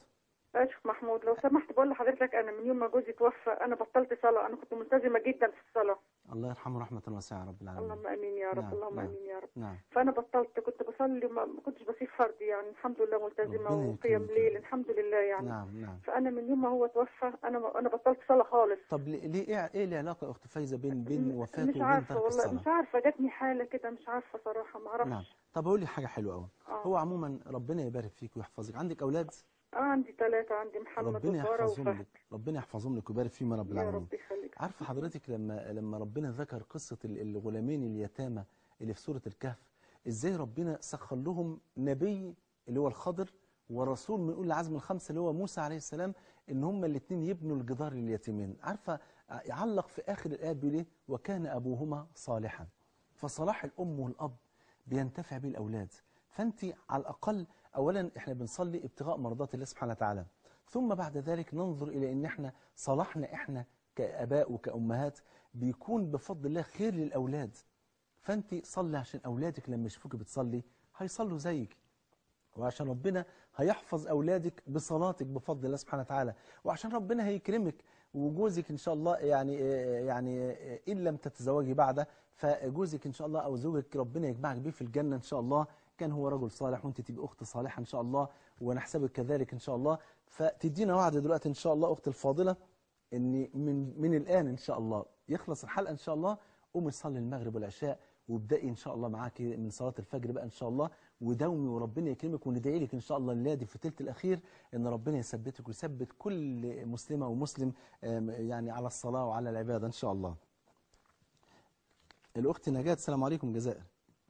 يا شيخ محمود لو سمحت بقول لحضرتك انا من يوم ما جوزي توفى انا بطلت صلاه انا كنت ملتزمه جدا في الصلاه الله يرحمه رحمة واسعة يا رب العالمين اللهم امين يا رب نعم، اللهم نعم. امين يا رب نعم فانا بطلت كنت بصلي ما ما كنتش بسيب فرض يعني الحمد لله ملتزمه ربنا وقيام يكرمك. ليل الحمد لله يعني نعم نعم فانا من يوم ما هو توفى انا انا بطلت صلاه خالص طب ليه ليه- ايه ايه العلاقة يا اخت فايزة بين بين وفاته مش وبين عارفه ترك والله الصلاة مش عارفه جاتني حاله كده مش عارفه صراحه ما اعرفش نعم طب اقول لي حاجة حلوة قوي آه. هو عموما ربنا يبارك فيك ويحفظك عندك اولاد اه عندي ثلاثه عندي محمد ربنا وساره يحفظهم وفهد لك ربنا يحفظهم لك ويبارك فيهم يا رب يا العالمين رب يخليك عارفه حضرتك لما لما ربنا ذكر قصة ال- الغلامين اليتامى اللي في سورة الكهف ازاي ربنا سخر لهم نبي اللي هو الخضر ورسول من اولي العزم الخمسه اللي هو موسى عليه السلام ان هما الاثنين يبنوا الجدار لليتيمين عارفه يعلق في اخر الايه بيقول ايه وكان ابوهما صالحا فصلاح الام والاب بينتفع به الاولاد فانت على الاقل اولا احنا بنصلي ابتغاء مرضات الله سبحانه وتعالى ثم بعد ذلك ننظر الى ان احنا صلاحنا احنا كاباء وكامهات بيكون بفضل الله خير للاولاد فانت صلي عشان اولادك لما يشوفوك بتصلي هيصلوا زيك وعشان ربنا هيحفظ أولادك بصلاتك بفضل الله سبحانه وتعالى وعشان ربنا هيكرمك وجوزك إن شاء الله يعني يعني إن لم تتزوجي بعده فجوزك إن شاء الله أو زوجك ربنا يجمعك بيه في الجنة إن شاء الله كان هو رجل صالح وأنت تبقى أخت صالحة إن شاء الله ونحسبك كذلك إن شاء الله فتدينا وعد دلوقتي إن شاء الله أختي الفاضلة إن من من الآن إن شاء الله يخلص الحلقة إن شاء الله قومي صلي المغرب والعشاء وابدأي إن شاء الله معاكي من صلاة الفجر بقى إن شاء الله وداومي وربنا يكرمك وندعي لك إن شاء الله الليلة في الثلث الأخير إن ربنا يثبتك ويثبت كل مسلمة ومسلم آم، يعني على الصلاة وعلى العبادة إن شاء الله الأخت نجاة السلام عليكم جزائر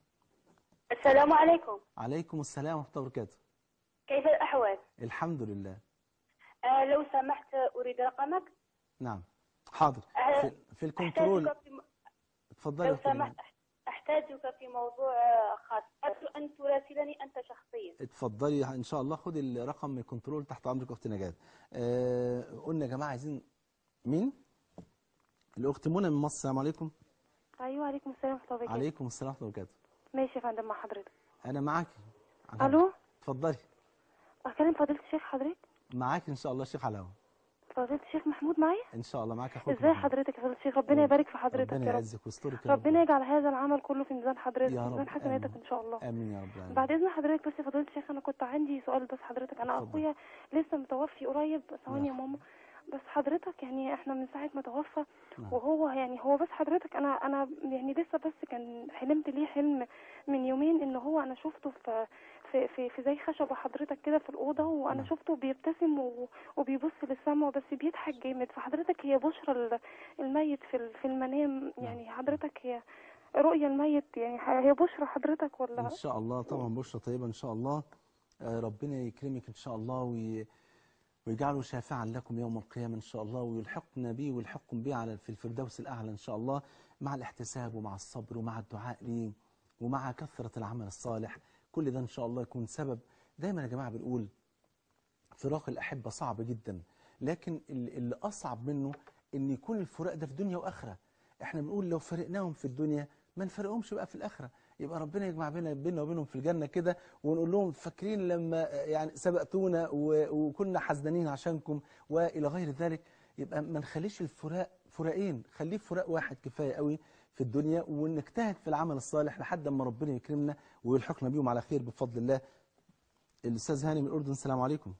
السلام عليكم عليكم السلام ورحمة الله وبركاته كيف الأحوال؟ الحمد لله آه لو سمحت أريد رقمك نعم حاضر آه، في, في الكنترول أحتاجك في اتفضلي يا لو أختي نجاة. سمحت أحتاجك في موضوع آه، خاص أرجو أن تراسلني أنت شخصيا اتفضلي ان شاء الله خدي الرقم من الكنترول تحت امرك اخت نجاة آه قلنا يا جماعه عايزين مين الاخت منى من مصر السلام عليكم ايوه عليكم السلام ورحمه الله وبركاته عليكم السلام ورحمه الله وبركاته ماشي يا فندم مع حضرتك انا معاكي الو اتفضلي اكلم فضيله الشيخ حضرتك معاكي ان شاء الله شيخ علاوه فضيله الشيخ محمود معايا ان شاء الله معاك اخوك ازاي محمود. حضرتك يا فضيله الشيخ ربنا يبارك في حضرتك ربنا يا رب يعزك ويسترك يا رب ربنا يجعل هذا العمل كله في ميزان حضرتك يا في ميزان رب حسناتك آمين. ان شاء الله امين يا رب العالمين بعد اذن حضرتك بس يا فضيله الشيخ انا كنت عندي سؤال بس حضرتك انا اتفضل. اخويا لسه متوفي قريب ثواني يا ماما بس حضرتك يعني احنا من ساعه ما توفى نعم. وهو يعني هو بس حضرتك انا انا يعني لسه بس كان حلمت ليه حلم من يومين ان هو انا شفته في في في, في زي خشبه حضرتك كده في الاوضه وانا نعم. شفته بيبتسم و- وبيبص للسما بس بيضحك جامد فحضرتك هي بشرى ال- الميت في ال- في المنام يعني حضرتك هي رؤيا الميت يعني هي بشرى حضرتك ولا ان شاء الله طبعا بشرى طيبه ان شاء الله آه، ربنا يكرمك ان شاء الله وي... ويجعله شافعا لكم يوم القيامه ان شاء الله ويلحقنا به ويلحقكم به على في الفردوس الاعلى ان شاء الله مع الاحتساب ومع الصبر ومع الدعاء ليه ومع كثره العمل الصالح كل ده ان شاء الله يكون سبب دايما يا جماعه بنقول فراق الأحبة صعب جدا لكن ال- اللي أصعب منه إن يكون الفراق ده في دنيا وآخرة إحنا بنقول لو فرقناهم في الدنيا ما نفرقهمش بقى في الآخرة يبقى ربنا يجمع بينا بيننا وبينهم في الجنة كده ونقول لهم فاكرين لما يعني سبقتونا و- وكنا حزنانين عشانكم وإلى غير ذلك يبقى ما نخليش الفراق فراقين خليه فراق واحد كفاية قوي في الدنيا ونجتهد في العمل الصالح لحد ما ربنا يكرمنا ويلحقنا بيهم على خير بفضل الله الأستاذ هاني من الأردن السلام عليكم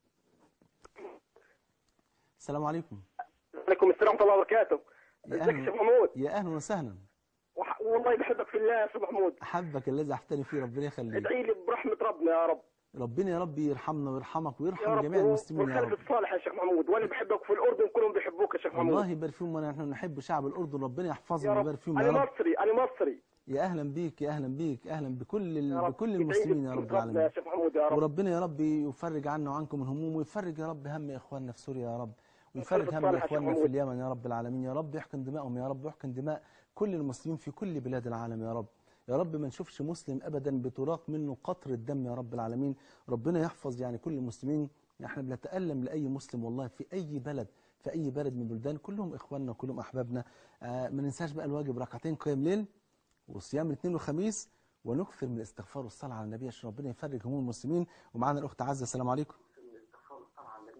السلام عليكم عليكم السلام ورحمه الله وبركاته يا ازيك يا شيخ محمود يا أهلا وسهلا وح- والله بحبك في الله يا شيخ محمود أحبك الذي أحتني فيه ربنا يخليك ادعي لي برحمه ربنا يا رب ربنا يا رب يرحمنا ويرحمك يا ويرحم رب جميع المسلمين يا والخلف رب الصالح يا شيخ محمود وانا بحبك في الاردن كلهم بيحبوك يا شيخ محمود الله يبارك فيهم ونحن نحب شعب الأردن ربنا يا يحفظهم رب ويبارك فيهم يا انا رب مصري انا مصري يا أهلا بيك يا أهلا بيك أهلا بكل ال... يا رب بكل ادعي لي المسلمين يا رب برحمة ربنا العالمين يا شيخ محمود يا رب وربنا يا رب يفرج عنا وعنكم الهموم ويفرج يا رب هم إخواننا في سوريا يا رب ويفرج الخلف هم الصالح يا شيخ إخواننا في محمود. اليمن يا رب العالمين يا رب يحقن دمائهم يا رب ويحقن دماء كل المسلمين في كل بلاد العالم يا رب يا رب ما نشوفش مسلم أبدا بتراق منه قطر الدم يا رب العالمين ربنا يحفظ يعني كل المسلمين احنا بنتألم لأي مسلم والله في أي بلد في أي بلد من البلدان كلهم إخواننا وكلهم أحبابنا آه ما ننساش بقى الواجب ركعتين قيام ليل وصيام الاثنين والخميس ونكثر من الاستغفار والصلاة على النبي عشان ربنا يفرج هموم المسلمين ومعانا الأخت عزة السلام عليكم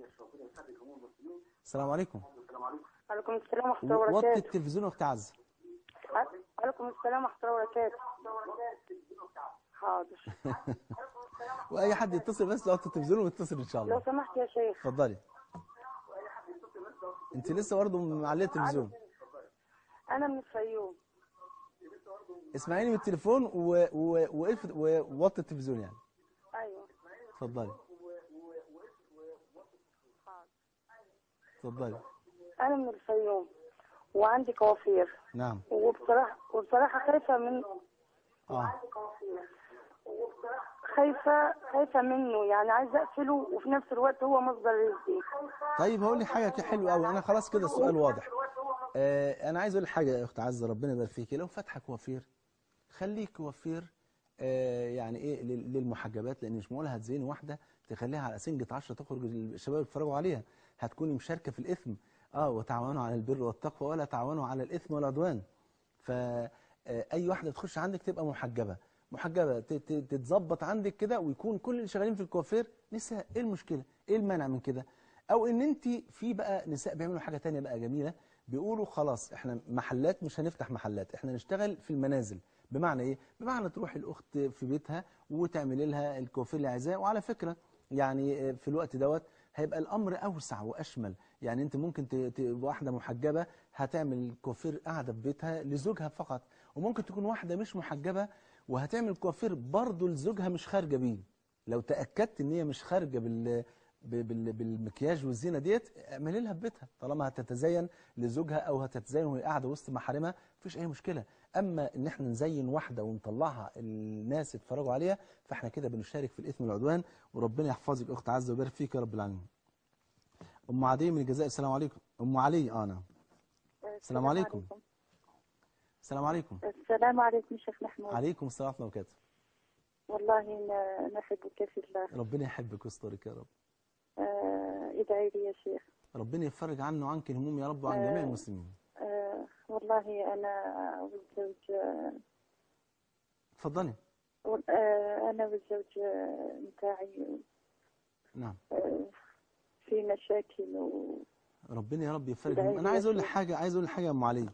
السلام عليكم عليكم السلام ورحمة الله وطي وبركاته التلفزيون يا اخت عزه عليكم السلام ورحمة الله وبركاته حاضر واي حد يتصل بس لو وطي التلفزيون ويتصل ان شاء لو الله سمحت يا شيخ اتفضلي انت لسه برضه معليه التلفزيون أنا من الفيوم اسمعيني من التليفون و... و... وقف- ووطي التلفزيون يعني أيوه اتفضلي اتفضلي أنا من الفيوم وعندي كوافير نعم وبصراحة وبصراحة خايفة من اه خايفة خايفة منه يعني عايزة أقفله وفي نفس الوقت هو مصدر رزقي طيب هقول لك حاجه كده حلوه قوي انا خلاص كده السؤال واضح آه انا عايز اقول لك حاجه يا اخت عزه ربنا يبارك فيكي لو فاتحه كوافير خليك كوافير آه يعني ايه لل- للمحجبات لان مش معقول هتزين واحده تخليها على سنجة 10 تخرج الشباب يتفرجوا عليها هتكوني مشاركه في الاثم اه وتعاونوا على البر والتقوى ولا تعاونوا على الاثم والعدوان فاي واحده تخش عندك تبقى محجبه محجبه ت- ت- تتظبط عندك كده ويكون كل اللي شغالين في الكوافير نساء ايه المشكله ايه المانع من كده او ان انت في بقى نساء بيعملوا حاجه تانية بقى جميله بيقولوا خلاص احنا محلات مش هنفتح محلات احنا نشتغل في المنازل بمعنى ايه بمعنى تروح الاخت في بيتها وتعملي لها الكوافير اللي عايزاه وعلى فكره يعني في الوقت دوت هيبقى الامر اوسع واشمل يعني انت ممكن ت... ت... واحده محجبه هتعمل كوافير قاعده في بيتها لزوجها فقط وممكن تكون واحده مش محجبه وهتعمل كوافير برضه لزوجها مش خارجه بيه لو تاكدت ان هي مش خارجه بال ب- بال- بالمكياج والزينه ديت اعملي لها في بيتها طالما هتتزين لزوجها او هتتزين وهي قاعده وسط محارمها مفيش اي مشكله اما ان احنا نزين واحده ونطلعها الناس يتفرجوا عليها فاحنا كده بنشارك في الاثم والعدوان وربنا يحفظك اخت عزه ويبارك فيك يا رب العالمين ام عدي من الجزائر السلام عليكم ام علي اه نعم السلام عليكم السلام عليكم السلام عليكم شيخ محمود عليكم السلام ورحمه الله وبركاته والله ن- نحبك في الله ربنا يحبك ويسترك يا رب آه، ادعي لي يا شيخ ربنا يفرج عنه وعنك الهموم يا رب وعن جميع آه. المسلمين آه، والله أنا والزوج آه، اتفضلي وال- آه، أنا والزوج آه، متاعي نعم آه، في مشاكل و... ربنا يا رب يفرج دعي هموم. انا لي عايز يا اقول لك شيخ. حاجه عايز اقول لك حاجه يا ام علي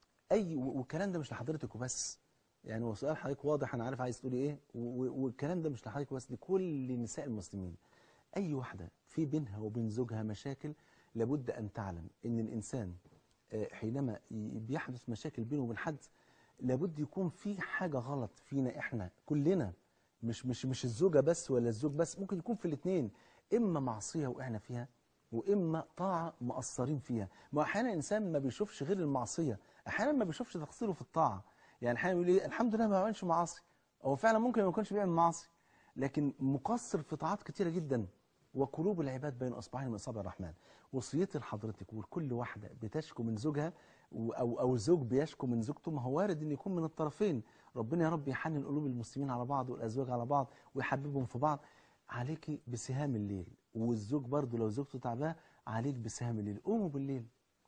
اي و- والكلام ده مش لحضرتك وبس يعني هو سؤال حضرتك واضح انا عارف عايز تقولي ايه و- و- والكلام ده مش لحضرتك بس لكل نساء المسلمين اي واحده في بينها وبين زوجها مشاكل لابد ان تعلم ان الانسان آه، حينما ي- بيحدث مشاكل بينه وبين حد لابد يكون في حاجه غلط فينا احنا كلنا مش مش مش الزوجه بس ولا الزوج بس ممكن يكون في الاثنين اما معصيه وقعنا فيها واما طاعه مقصرين فيها ما احيانا الانسان ما بيشوفش غير المعصيه احيانا ما بيشوفش تقصيره في الطاعه يعني احيانا يقول ايه الحمد لله ما بعملش معاصي هو فعلا ممكن ما يكونش بيعمل معاصي لكن مقصر في طاعات كتيره جدا وقلوب العباد بين اصبعين من اصابع الرحمن وصيتي لحضرتك ولكل واحده بتشكو من زوجها و- او او زوج بيشكو من زوجته ما هو وارد ان يكون من الطرفين ربنا يا رب يحنن قلوب المسلمين على بعض والازواج على بعض ويحببهم في بعض عليكي بسهام الليل والزوج برضه لو زوجته تعباه عليك بسهام الليل قوموا بالليل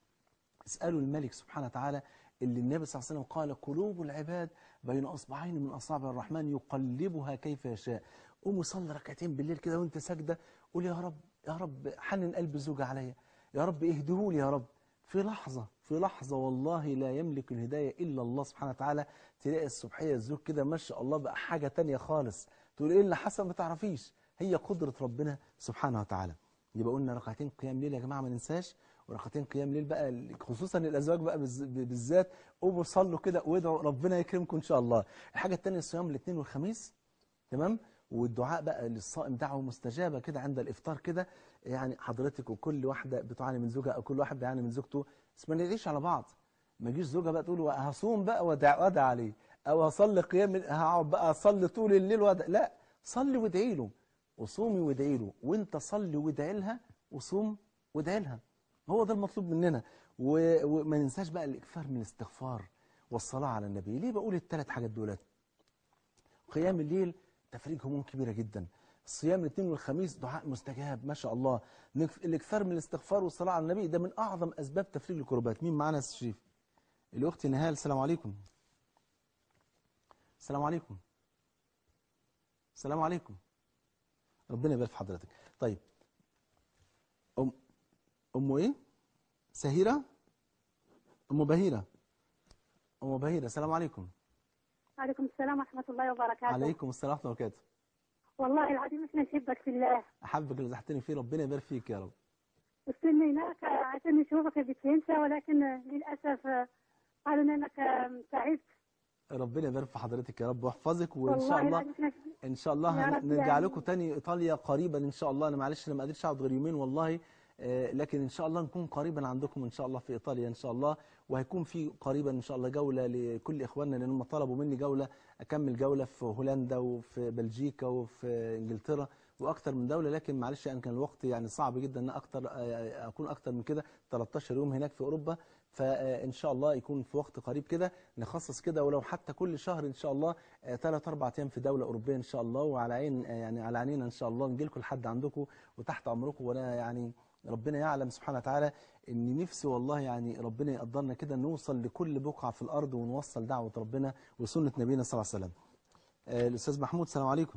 اسألوا الملك سبحانه وتعالى اللي النبي صلى الله عليه وسلم قال قلوب العباد بين أصبعين من أصابع الرحمن يقلبها كيف يشاء قوموا صلي ركعتين بالليل كده وانت ساجدة قول يا رب يا رب حنن قلب زوجي عليا يا رب اهدهولي يا رب في لحظة في لحظة والله لا يملك الهداية إلا الله سبحانه وتعالى تلاقي الصبحية الزوج كده ما شاء الله بقى حاجة تانية خالص تقول إيه اللي حصل ما تعرفيش هي قدرة ربنا سبحانه وتعالى يبقى قلنا ركعتين قيام ليل يا جماعة ما ننساش وركعتين قيام ليل بقى خصوصا الازواج بقى بالز- بالذات قوموا صلوا كده وادعوا ربنا يكرمكم ان شاء الله الحاجه الثانيه الصيام الاثنين والخميس تمام والدعاء بقى للصائم دعوه مستجابه كده عند الافطار كده يعني حضرتك وكل واحده بتعاني من زوجها او كل واحد بيعاني من زوجته بس ما ندعيش على بعض ما يجيش زوجها بقى تقول هصوم بقى وادع وادع عليه او هصلي قيام هقعد بقى اصلي طول الليل وادع لا صلي وادعي له وصومي وادعي له وانت صلي وادعي لها وصوم وادعي لها هو ده المطلوب مننا و- وما ننساش بقى الاكثار من الاستغفار والصلاه على النبي ليه بقول الثلاث حاجات دولت قيام الليل تفريج هموم كبيره جدا الصيام الاثنين والخميس دعاء مستجاب ما شاء الله نكف- الاكثار من الاستغفار والصلاه على النبي ده من اعظم اسباب تفريج الكربات مين معانا يا أستاذ شريف الاخت نهال السلام عليكم السلام عليكم السلام عليكم ربنا يبارك في حضرتك طيب ام ام ايه سهيرة أم بهيرة أم بهيرة السلام عليكم عليكم السلام ورحمة الله وبركاته عليكم السلام ورحمة الله وبركاته والله العظيم احنا نحبك في الله أحبك اللي زحتني فيه ربنا يبارك فيك يا رب استنيناك عشان نشوفك بتنسى ولكن للأسف قالوا لنا انك تعبت ربنا يبارك في حضرتك يا رب ويحفظك وإن والله شاء الله العظيم احنا ان شاء الله يا هن- رب نرجع يعني. لكم تاني ايطاليا قريبا ان شاء الله انا معلش انا ما قدرتش اقعد غير يومين والله آه، لكن ان شاء الله نكون قريبا عندكم ان شاء الله في ايطاليا ان شاء الله وهيكون في قريبا ان شاء الله جوله لكل اخواننا لان هم طلبوا مني جوله اكمل جوله في هولندا وفي بلجيكا وفي انجلترا واكتر من دوله لكن معلش يعني كان الوقت يعني صعب جدا ان اكتر آه، اكون اكتر من كده 13 يوم هناك في اوروبا فان شاء الله يكون في وقت قريب كده نخصص كده ولو حتى كل شهر ان شاء الله ثلاث اربع ايام في دوله اوروبيه ان شاء الله وعلى عين آه، يعني على عينينا ان شاء الله نجي لكم لحد عندكم وتحت امركم وانا يعني ربنا يعلم سبحانه وتعالى ان نفسي والله يعني ربنا يقدرنا كده نوصل لكل بقعه في الارض ونوصل دعوه ربنا وسنه نبينا صلى الله عليه وسلم. آه، الاستاذ محمود السلام عليكم.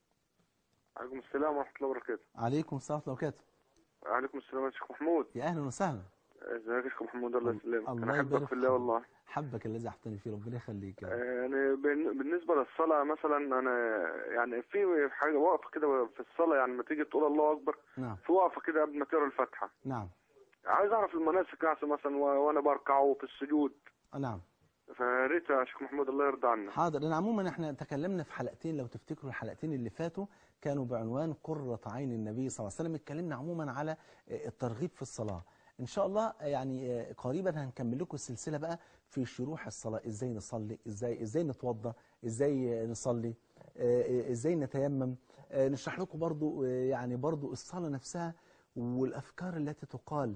عليكم السلام ورحمة الله وبركاته عليكم السلام ورحمه الله وبركاته. عليكم السلام يا شيخ محمود يا اهلا وسهلا. ازيك يا شيخ محمود الله يسلمك الله انا احبك يبارك في الله والله حبك الذي احتني فيه ربنا يخليك يا رب. يعني بن- بالنسبة للصلاة مثلا أنا يعني في حاجة وقفة كده في الصلاة يعني لما تيجي تقول الله أكبر نعم في وقفة كده قبل ما تقرا الفاتحة نعم عايز أعرف المناسك أحسن مثلا و- وأنا بركع وفي السجود آه، نعم فريت يا شيخ محمود الله يرضى عنك حاضر لان عموما احنا تكلمنا في حلقتين لو تفتكروا الحلقتين اللي فاتوا كانوا بعنوان قرة عين النبي صلى الله عليه وسلم اتكلمنا عموما على آه، الترغيب في الصلاة ان شاء الله آه، يعني آه، قريبا هنكمل لكم السلسلة بقى في شروح الصلاة ازاي نصلي ازاي ازاي نتوضى ازاي آه، نصلي آه، آه، ازاي نتيمم آه، نشرح لكم برضو آه، يعني برضو الصلاة نفسها والافكار التي تقال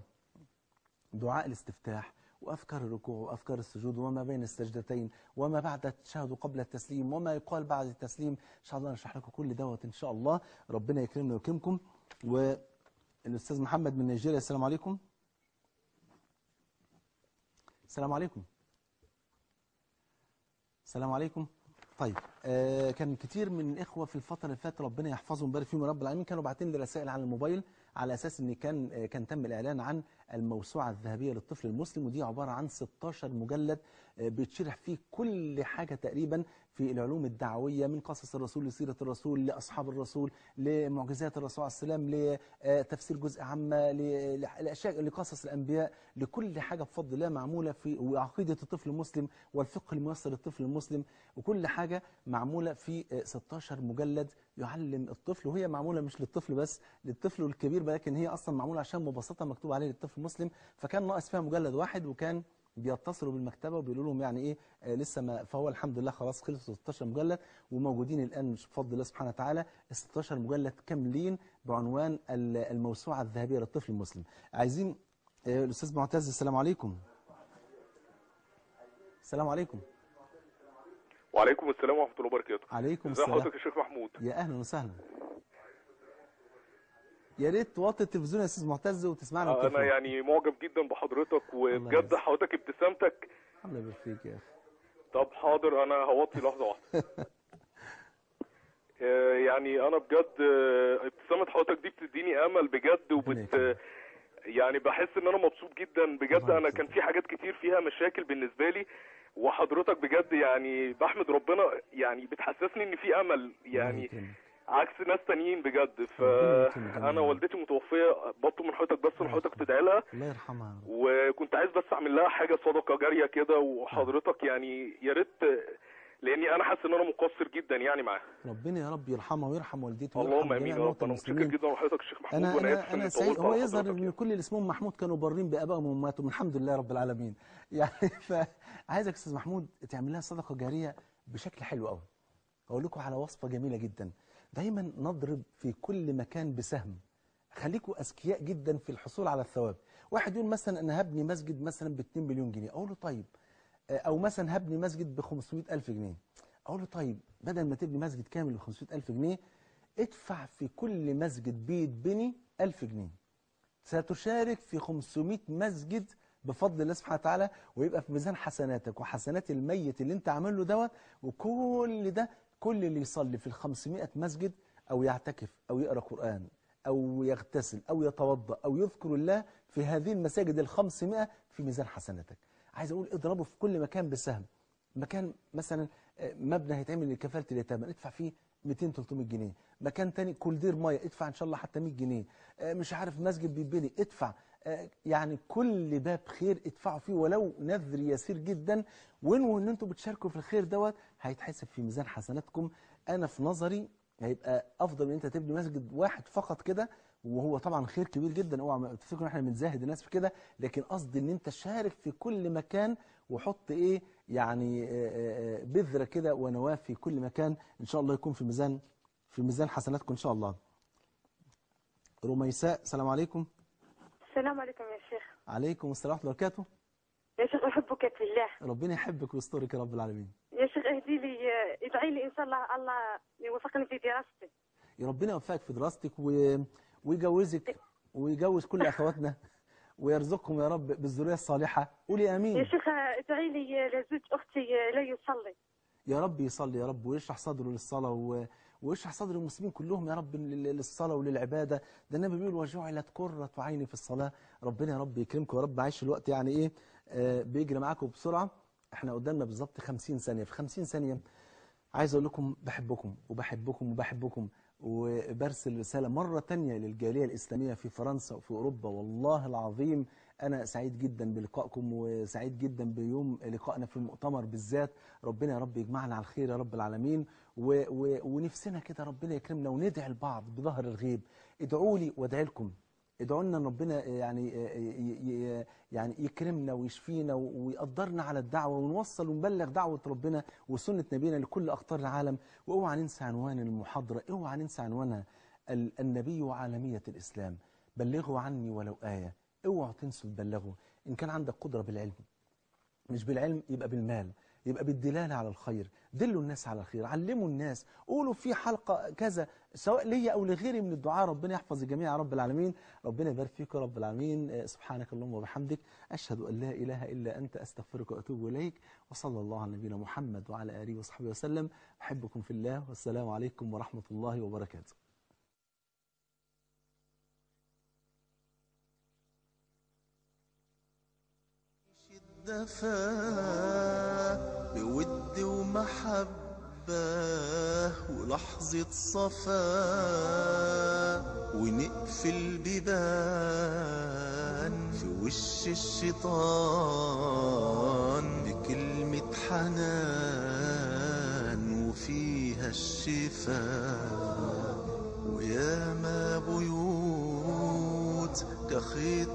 دعاء الاستفتاح وأفكار الركوع وأفكار السجود وما بين السجدتين وما بعد التشهد وقبل التسليم وما يقال بعد التسليم إن شاء الله نشرح لكم كل دوت إن شاء الله ربنا يكرمنا ويكرمكم والأستاذ محمد من نيجيريا السلام عليكم السلام عليكم السلام عليكم طيب آه كان كتير من الإخوة في الفترة اللي فاتت ربنا يحفظهم ويبارك فيهم يا رب العالمين كانوا باعتين لي رسائل على الموبايل على أساس إن كان آه كان تم الإعلان عن الموسوعة الذهبية للطفل المسلم ودي عبارة عن 16 مجلد آه بيتشرح فيه كل حاجة تقريبا في العلوم الدعوية من قصص الرسول لسيرة الرسول لأصحاب الرسول لمعجزات الرسول عليه السلام لتفسير جزء عامة ل- لأشياء لقصص الأنبياء لكل حاجة بفضل الله معمولة في وعقيدة الطفل المسلم والفقه الميسر للطفل المسلم وكل حاجة معمولة في آه، 16 مجلد يعلم الطفل وهي معمولة مش للطفل بس للطفل والكبير لكن هي أصلا معمولة عشان مبسطة مكتوب عليه للطفل المسلم فكان ناقص فيها مجلد واحد وكان بيتصلوا بالمكتبه وبيقولوا لهم يعني ايه آه لسه ما فهو الحمد لله خلاص خلصوا 16 مجلد وموجودين الان بفضل الله سبحانه وتعالى ال 16 مجلد كاملين بعنوان ال- الموسوعه الذهبيه للطفل المسلم. عايزين آه الاستاذ معتز السلام عليكم. السلام عليكم. وعليكم السلام ورحمة الله وبركاته عليكم ازي السلام. حضرتك يا شيخ محمود يا اهلا وسهلا. يا ريت توطي التلفزيون يا استاذ معتز وتسمعنا انا بالتليفون. يعني معجب جدا بحضرتك وبجد حضرتك ابتسامتك الله يبارك فيك يا اخي. طب حاضر انا هوطي لحظة واحدة آه، يعني انا بجد آه، ابتسامة حضرتك دي بتديني امل بجد وبت يعني بحس ان انا مبسوط جدا بجد انا كان في حاجات كتير فيها مشاكل بالنسبة لي وحضرتك بجد يعني بحمد ربنا يعني بتحسسني ان في امل يعني عكس ناس تانيين بجد فانا والدتي متوفيه بطلب من حضرتك بس ان حضرتك تدعي لها الله يرحمها وكنت عايز بس اعمل لها حاجه صدقه جاريه كده وحضرتك يعني يا ريت لاني انا حاسس ان انا مقصر جدا يعني معاها ربنا يا رب يرحمها ويرحم والدته اللهم ويرحم امين جميع يا موتى رب انا متشكر المسلمين. جدا لحضرتك الشيخ محمود انا وانا انا اسف انا اني سعيد طولت هو على يظهر حضرتك ان كل اللي اسمهم محمود كانوا بارين بابائهم وامهاتهم الحمد لله رب العالمين يعني فعايزك استاذ محمود تعمل لها صدقه جاريه بشكل حلو قوي اقول لكم على وصفه جميله جدا دايما نضرب في كل مكان بسهم خليكم اذكياء جدا في الحصول على الثواب واحد يقول مثلا انا هبني مسجد مثلا ب 2 مليون جنيه اقول له طيب آه، او مثلا هبني مسجد ب 500 الف جنيه اقول له طيب بدل ما تبني مسجد كامل ب 500 الف جنيه ادفع في كل مسجد بيتبني 1000 جنيه ستشارك في 500 مسجد بفضل الله سبحانه وتعالى ويبقى في ميزان حسناتك وحسنات الميت اللي انت عامل له دوت وكل ده كل اللي يصلي في ال 500 مسجد او يعتكف او يقرا قران أو يغتسل أو يتوضأ أو يذكر الله في هذه المساجد الخمسمائة في ميزان حسناتك عايز أقول اضربه في كل مكان بسهم مكان مثلا آه، مبنى هيتعمل لكفالة اليتامى ادفع فيه 200 300 جنيه مكان تاني كولدير ميه ادفع ان شاء الله حتى 100 جنيه آه، مش عارف مسجد بيتبني ادفع آه، يعني كل باب خير ادفعوا فيه ولو نذر يسير جدا وانووا ان انتوا بتشاركوا في الخير دوت هيتحسب في ميزان حسناتكم انا في نظري هيبقى افضل من انت تبني مسجد واحد فقط كده وهو طبعا خير كبير جدا اوعى ما تفتكروا ان احنا بنزاهد الناس في كده لكن قصدي ان انت شارك في كل مكان وحط ايه يعني آه، آه، آه، بذره كده ونواه في كل مكان ان شاء الله يكون في ميزان في ميزان حسناتكم ان شاء الله رميساء السلام عليكم السلام عليكم يا شيخ عليكم السلام ورحمه الله وبركاته يا شيخ أحبك في الله ربنا يحبك ويسترك يا رب العالمين يا شيخ اهدي لي ادعي لي إن شاء الله الله يوفقني في دراستي يا ربنا يوفقك في دراستك و... ويجوزك ويجوز كل اخواتنا ويرزقهم يا رب بالذريه الصالحه قولي يا امين شيخ ادعي لي لزوج أختي لا يصلي يا رب يصلي يا رب ويشرح صدره للصلاه و... ويشرح صدر المسلمين كلهم يا رب لل- للصلاه وللعباده ده النبي بيقول وجعلت قره عيني في الصلاه ربنا يا رب يكرمكم يا رب عايش الوقت يعني ايه آه بيجري معاكم بسرعه احنا قدامنا بالظبط 50 ثانيه في 50 ثانيه عايز اقول لكم بحبكم وبحبكم وبحبكم وبرسل رسالة مرة تانية للجالية الإسلامية في فرنسا وفي أوروبا والله العظيم أنا سعيد جدا بلقائكم وسعيد جدا بيوم لقائنا في المؤتمر بالذات ربنا يا رب يجمعنا على الخير يا رب العالمين و و ونفسنا كده ربنا يكرمنا وندعي البعض بظهر الغيب ادعوا لي وادعي لكم ادعوا لنا ان ربنا يعني ي- ي- يعني يكرمنا ويشفينا ويقدرنا على الدعوه ونوصل ونبلغ دعوه ربنا وسنه نبينا لكل اقطار العالم واوعى ننسى عنوان المحاضره اوعى ننسى عنوانها ال- النبي وعالميه الاسلام بلغوا عني ولو ايه اوعوا تنسوا تبلغوا ان كان عندك قدره بالعلم مش بالعلم يبقى بالمال يبقى بالدلالة على الخير دلوا الناس على الخير علموا الناس قولوا في حلقة كذا سواء ليا أو لغيري من الدعاء ربنا يحفظ الجميع يا رب العالمين ربنا يبارك فيك يا رب العالمين آه، سبحانك اللهم وبحمدك أشهد أن لا إله إلا أنت أستغفرك وأتوب إليك وصلى الله على نبينا محمد وعلى آله وصحبه وسلم أحبكم في الله والسلام عليكم ورحمة الله وبركاته دفا بود ومحبة ولحظة صفا ونقفل بيبان في وش الشيطان بكلمة حنان وفيها الشفاء ويا ما بيوت كخيط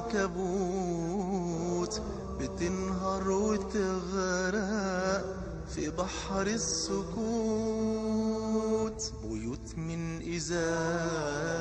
عنكبوت بتنهار وتغرق في بحر السكوت بيوت من إزاز